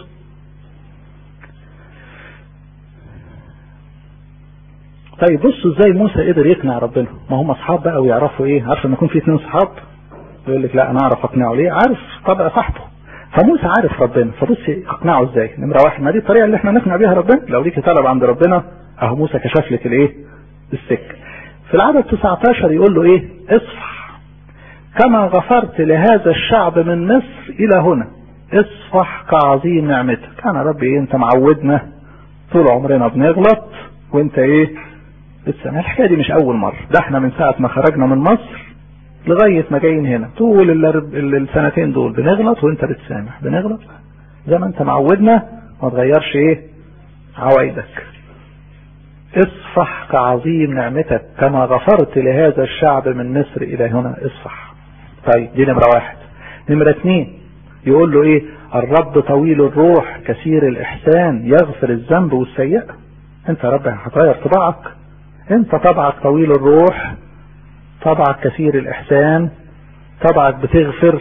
طيب بصوا ازاي موسى قدر يقنع ربنا ما هم اصحاب بقى ويعرفوا ايه عارف لما يكون في اثنين اصحاب يقول لك لا انا اعرف اقنعه ليه عارف طبع صاحبه فموسى عارف ربنا فبص اقنعه ازاي نمره واحد ما دي الطريقه اللي احنا نقنع بيها ربنا لو ليك طلب عند ربنا اهو موسى كشف لك الايه السكه في العدد 19 يقول له ايه اصفح كما غفرت لهذا الشعب من مصر الى هنا اصفح كعظيم نعمتك انا ربي ايه انت معودنا طول عمرنا بنغلط وانت ايه بتسامح الحكايه دي مش اول مره ده احنا من ساعه ما خرجنا من مصر لغاية ما جايين هنا طول السنتين دول بنغلط وانت بتسامح بنغلط زي ما انت معودنا ما تغيرش ايه عوايدك اصفح كعظيم نعمتك كما غفرت لهذا الشعب من مصر الى هنا اصفح طيب دي نمرة واحد نمرة اتنين يقول له ايه الرب طويل الروح كثير الاحسان يغفر الذنب والسيئة انت يا رب هتغير طباعك انت طبعك طويل الروح طبعك كثير الاحسان طبعك بتغفر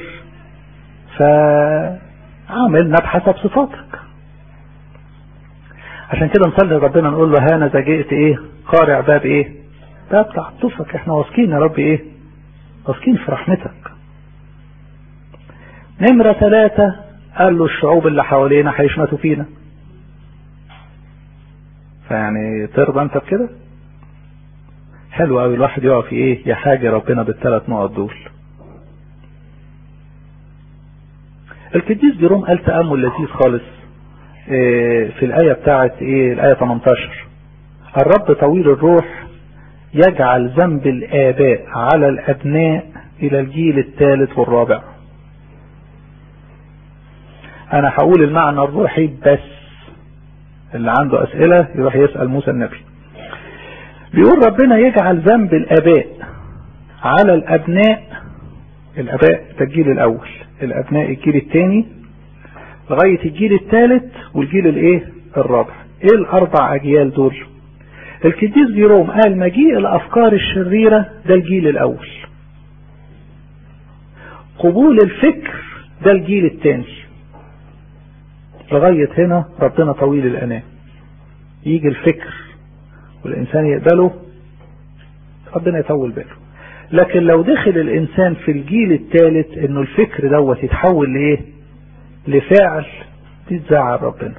فعاملنا بحسب صفاتك عشان كده نصلي ربنا نقول له هانا اذا جئت ايه قارع باب ايه باب تعطفك احنا واثقين يا رب ايه واثقين في رحمتك نمرة ثلاثة قال له الشعوب اللي حوالينا هيشمتوا فينا فيعني ترضى انت بكده حلو قوي الواحد يقف في ايه يحاجي ربنا بالثلاث نقط دول القديس جيروم قال تأمل لذيذ خالص إيه في الآية بتاعت ايه الآية 18 الرب طويل الروح يجعل ذنب الآباء على الأبناء إلى الجيل الثالث والرابع أنا هقول المعنى الروحي بس اللي عنده أسئلة يروح يسأل موسى النبي بيقول ربنا يجعل ذنب الآباء على الأبناء الآباء ده الجيل الأول الأبناء الجيل الثاني لغاية الجيل الثالث والجيل الايه الرابع ايه الأربع أجيال دول القديس جيروم قال مجيء الأفكار الشريرة ده الجيل الأول قبول الفكر ده الجيل الثاني لغاية هنا ربنا طويل الأنام يجي الفكر والإنسان يقبله ربنا يطول باله لكن لو دخل الإنسان في الجيل الثالث إنه الفكر دوت يتحول لإيه لفعل دي تزعل ربنا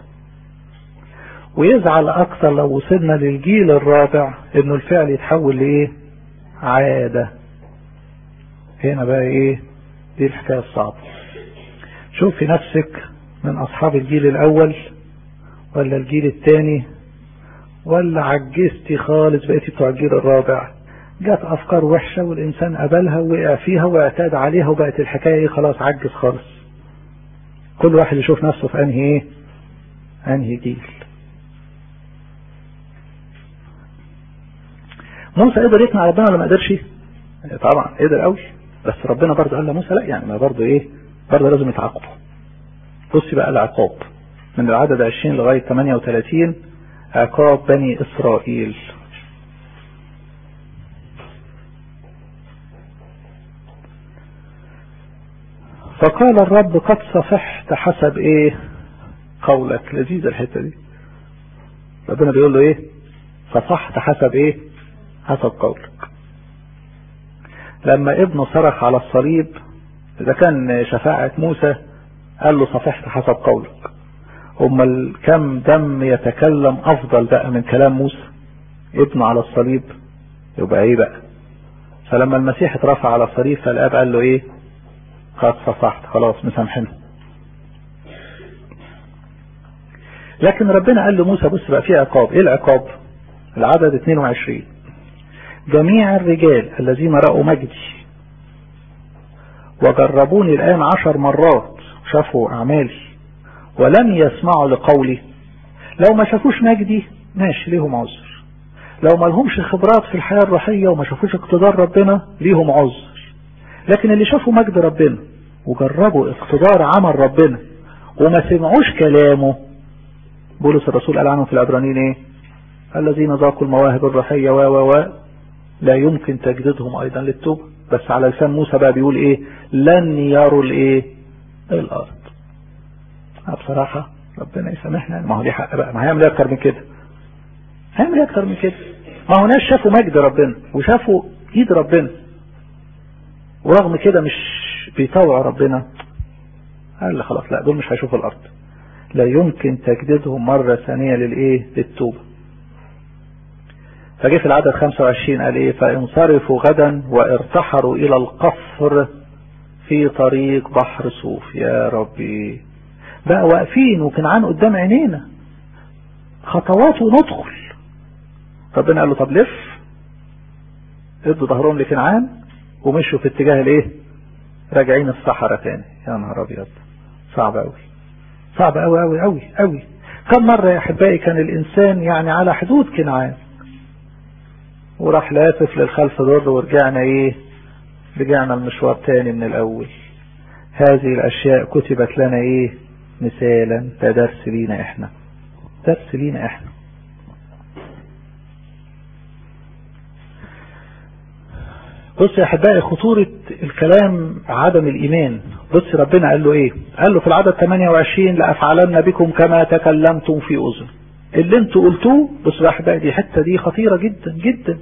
ويزعل أكثر لو وصلنا للجيل الرابع إنه الفعل يتحول لإيه عادة هنا بقى إيه دي الحكاية الصعبة شوف في نفسك من أصحاب الجيل الأول ولا الجيل الثاني ولا عجزتي خالص بقيتي بتوع الجيل الرابع جات افكار وحشه والانسان قبلها ووقع فيها واعتاد عليها وبقت الحكايه ايه خلاص عجز خالص كل واحد يشوف نفسه في انهي ايه انهي جيل موسى قدر يقنع ربنا ولا ما قدرش طبعا قدر قوي بس ربنا برضه قال لموسى لا يعني ما برضه ايه برضه لازم يتعاقبوا بصي بقى العقاب من العدد 20 لغايه 38 عقاب بني إسرائيل فقال الرب قد صفحت حسب ايه قولك لذيذة الحتة دي ربنا بيقول له ايه صفحت حسب ايه حسب قولك لما ابنه صرخ على الصليب اذا كان شفاعة موسى قال له صفحت حسب قولك امال كم دم يتكلم افضل بقى من كلام موسى ابنه على الصليب يبقى ايه بقى فلما المسيح اترفع على الصليب فالاب قال له ايه قد صفحت خلاص مسامحينه لكن ربنا قال لموسى بص بقى في عقاب ايه العقاب العدد 22 جميع الرجال الذين رأوا مجدي وجربوني الآن عشر مرات شافوا أعمالي ولم يسمعوا لقولي لو ما شافوش مجدي ماشي ليهم عذر لو ما لهمش خبرات في الحياة الروحية وما شافوش اقتدار ربنا ليهم عذر لكن اللي شافوا مجد ربنا وجربوا اقتدار عمل ربنا وما سمعوش كلامه بولس الرسول قال عنهم في العبرانيين ايه الذين ذاقوا المواهب الروحية و و و لا يمكن تجديدهم ايضا للتوبة بس على لسان موسى بقى بيقول ايه لن يروا الايه الارض بصراحة ربنا يسامحنا ما هو دي حق بقى ما هيعمل ايه اكتر من كده هيعمل ايه اكتر من كده ما هو ناس شافوا مجد ربنا وشافوا ايد ربنا ورغم كده مش بيطوع ربنا قال خلاص لا دول مش هيشوفوا الارض لا يمكن تجديدهم مرة ثانية للايه للتوبة فجه في العدد 25 قال ايه فانصرفوا غدا وارتحروا الى القصر في طريق بحر صوف يا ربي بقى واقفين وكنعان قدام عينينا خطوات وندخل ربنا قال له طب لف ادوا ظهرهم لكنعان ومشوا في اتجاه الايه راجعين الصحراء تاني يا نهار ابيض صعب قوي صعب قوي قوي قوي قوي كم مرة يا احبائي كان الانسان يعني على حدود كنعان وراح لافف للخلف ضر ورجعنا ايه رجعنا المشوار تاني من الاول هذه الاشياء كتبت لنا ايه مثالا ده درس لينا احنا درس لينا احنا بص يا احبائي خطورة الكلام عدم الايمان بص ربنا قال له ايه قال له في العدد 28 لافعلن بكم كما تكلمتم في اذن اللي انتوا قلتوه بص يا احبائي دي حته دي خطيره جدا جدا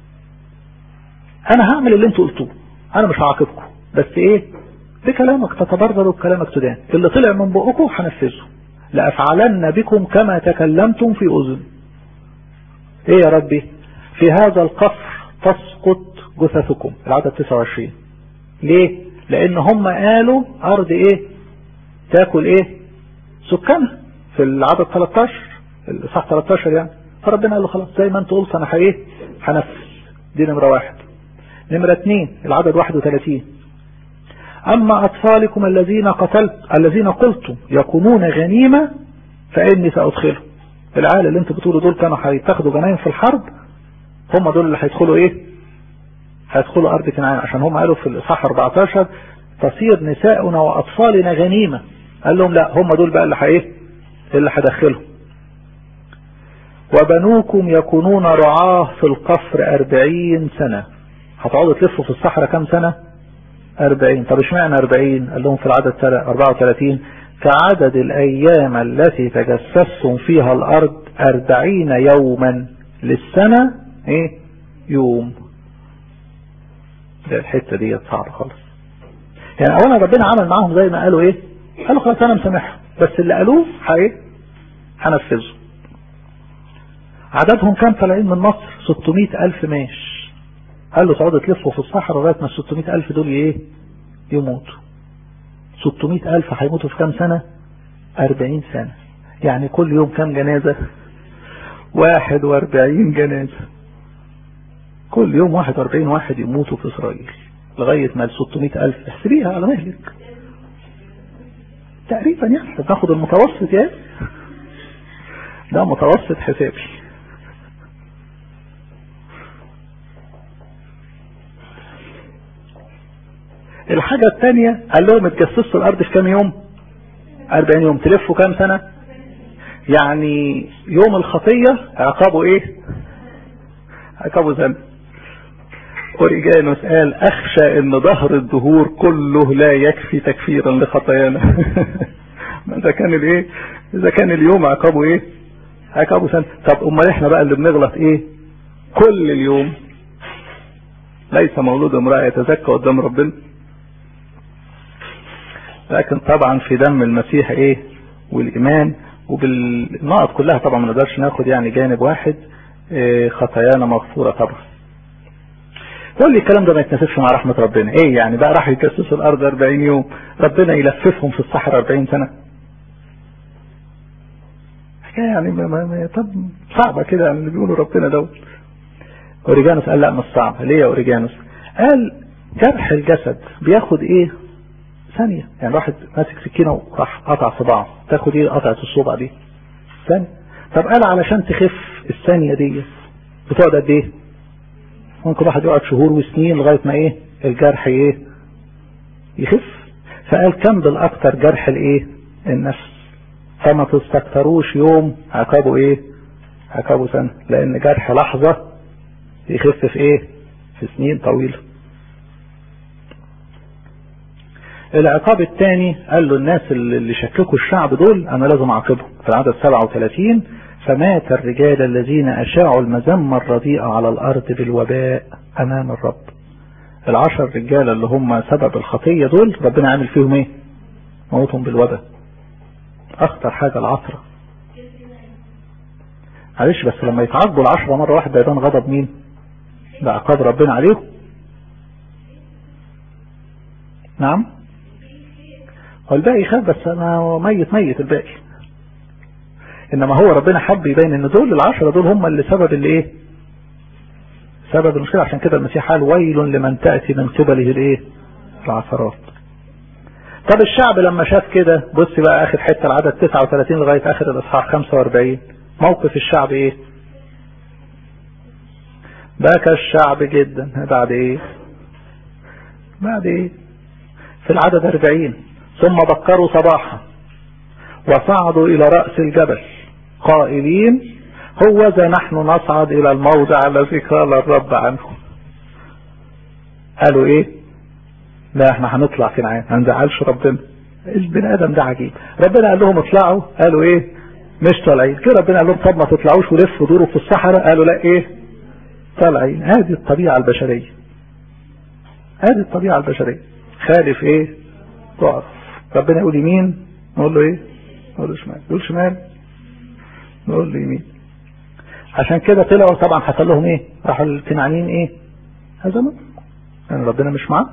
انا هعمل اللي انتوا قلتوه انا مش هعاقبكم بس ايه بكلامك تتبرر وبكلامك تدان اللي طلع من بقكم هنفذه لافعلن بكم كما تكلمتم في اذن ايه يا ربي في هذا القفر تسقط جثثكم العدد 29 ليه لان هم قالوا ارض ايه تاكل ايه سكانها في العدد 13 صح 13 يعني فربنا قال له خلاص زي ما انت قلت انا ايه هنفذ دي نمرة واحد نمرة اثنين العدد 31 اما اطفالكم الذين قتلت الذين قلتم يكونون غنيمة فاني سادخلهم العيال اللي انت بتقولوا دول كانوا هيتاخدوا غنايم في الحرب هم دول اللي هيدخلوا ايه هيدخلوا ارض كنعان عشان هم قالوا في الاصحاح 14 تصير نساؤنا واطفالنا غنيمة قال لهم لا هم دول بقى اللي ايه اللي هدخلهم وبنوكم يكونون رعاه في القفر أربعين سنة هتقعدوا تلفوا في الصحراء كم سنة أربعين طب اشمعنى أربعين قال لهم في العدد 34 كعدد الأيام التي تجسستم فيها الأرض أربعين يوما للسنة ايه يوم ده الحتة دي صعبة خالص يعني اولا ربنا عمل معاهم زي ما قالوا ايه قالوا خلاص انا مسامحهم بس اللي قالوه ايه هنفذه عددهم كام طالعين من مصر 600 ألف ماش قال له تقعدوا تلفوا في الصحراء لغايه ما ال 600 ألف دول ايه يموتوا 600 ألف هيموتوا في كام سنة 40 سنة يعني كل يوم كام جنازة 41 جنازة كل يوم 41 واحد يموتوا في إسرائيل لغاية ما ال 600 ألف احسبيها على مهلك تقريبا يعني بناخد المتوسط يعني ده متوسط حسابي الحاجة الثانية قال لهم اتجسسوا الأرض في كام يوم 40 يوم تلفوا كام سنة يعني يوم الخطية عقابه ايه عقابه ذنب اوريجانوس قال اخشى ان ظهر الدهور كله لا يكفي تكفيرا لخطايانا اذا كان الايه اذا كان اليوم عقابه ايه عقابه سنة طب امال احنا بقى اللي بنغلط ايه كل اليوم ليس مولود امرأة يتزكى قدام ربنا لكن طبعا في دم المسيح ايه والايمان وبالنقط كلها طبعا ما نقدرش ناخد يعني جانب واحد إيه خطايانا مغفورة طبعا تقول لي الكلام ده ما يتناسبش مع رحمة ربنا ايه يعني بقى راح يكسسوا الارض 40 يوم ربنا يلففهم في الصحراء 40 سنة حكاية يعني ما ما طب صعبة كده يعني اللي بيقولوا ربنا دوت اوريجانوس قال لا مش صعب ليه يا اوريجانوس قال جرح الجسد بياخد ايه ثانية يعني واحد ماسك سكينة وراح قطع صباعه تاخد ايه قطعة الصبع دي ثانية طب قال علشان تخف الثانية دي بتقعد قد ايه ممكن واحد يقعد شهور وسنين لغاية ما ايه الجرح ايه يخف فقال كم بالاكتر جرح الايه النفس فما تستكتروش يوم عقابه ايه عقابه سنة لان جرح لحظة يخف في ايه في سنين طويلة العقاب الثاني قال له الناس اللي شككوا الشعب دول انا لازم اعاقبهم في العدد 37 فمات الرجال الذين اشاعوا المذمة الرديئة على الارض بالوباء امام الرب العشر رجال اللي هم سبب الخطية دول ربنا عامل فيهم ايه موتهم بالوباء اخطر حاجة العطرة معلش بس لما يتعاقبوا العشرة مرة واحدة يبان غضب مين ده عقاب ربنا عليهم نعم هو الباقي خاف بس انا ميت ميت الباقي انما هو ربنا حب يبين ان دول العشرة دول هم اللي سبب اللي ايه سبب المشكلة عشان كده المسيح قال ويل لمن تأتي من قبله الايه العثرات طب الشعب لما شاف كده بص بقى اخر حتة العدد 39 لغاية اخر الاصحاح 45 موقف الشعب ايه بكى الشعب جدا بعد ايه بعد ايه في العدد 40 ثم بكروا صباحا وصعدوا الى رأس الجبل قائلين هو ذا نحن نصعد الى الموضع الذي قال الرب عنه قالوا ايه لا احنا هنطلع كنعان ما نزعلش ربنا البني ادم ده عجيب ربنا قال لهم اطلعوا قالوا ايه مش طالعين كده ربنا قال لهم طب ما تطلعوش ولفوا دوروا في الصحراء قالوا لا ايه طالعين هذه الطبيعة البشرية هذه الطبيعة البشرية خالف ايه ضعف ربنا يقول يمين نقول له ايه نقول له شمال يقول شمال نقول له يمين عشان كده طلعوا طبعا حصل لهم ايه راحوا الكنعانيين ايه هزموا يعني ربنا مش معاه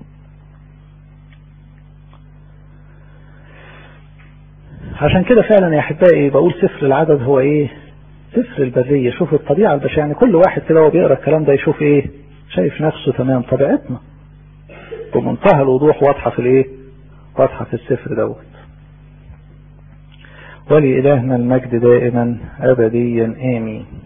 عشان كده فعلا يا احبائي بقول سفر العدد هو ايه سفر البرية شوف الطبيعة البشرية يعني كل واحد كده وهو بيقرا الكلام ده يشوف ايه شايف نفسه تمام طبيعتنا بمنتهى الوضوح واضحة في الايه واضحة في السفر دوت ولإلهنا المجد دائما أبديا آمين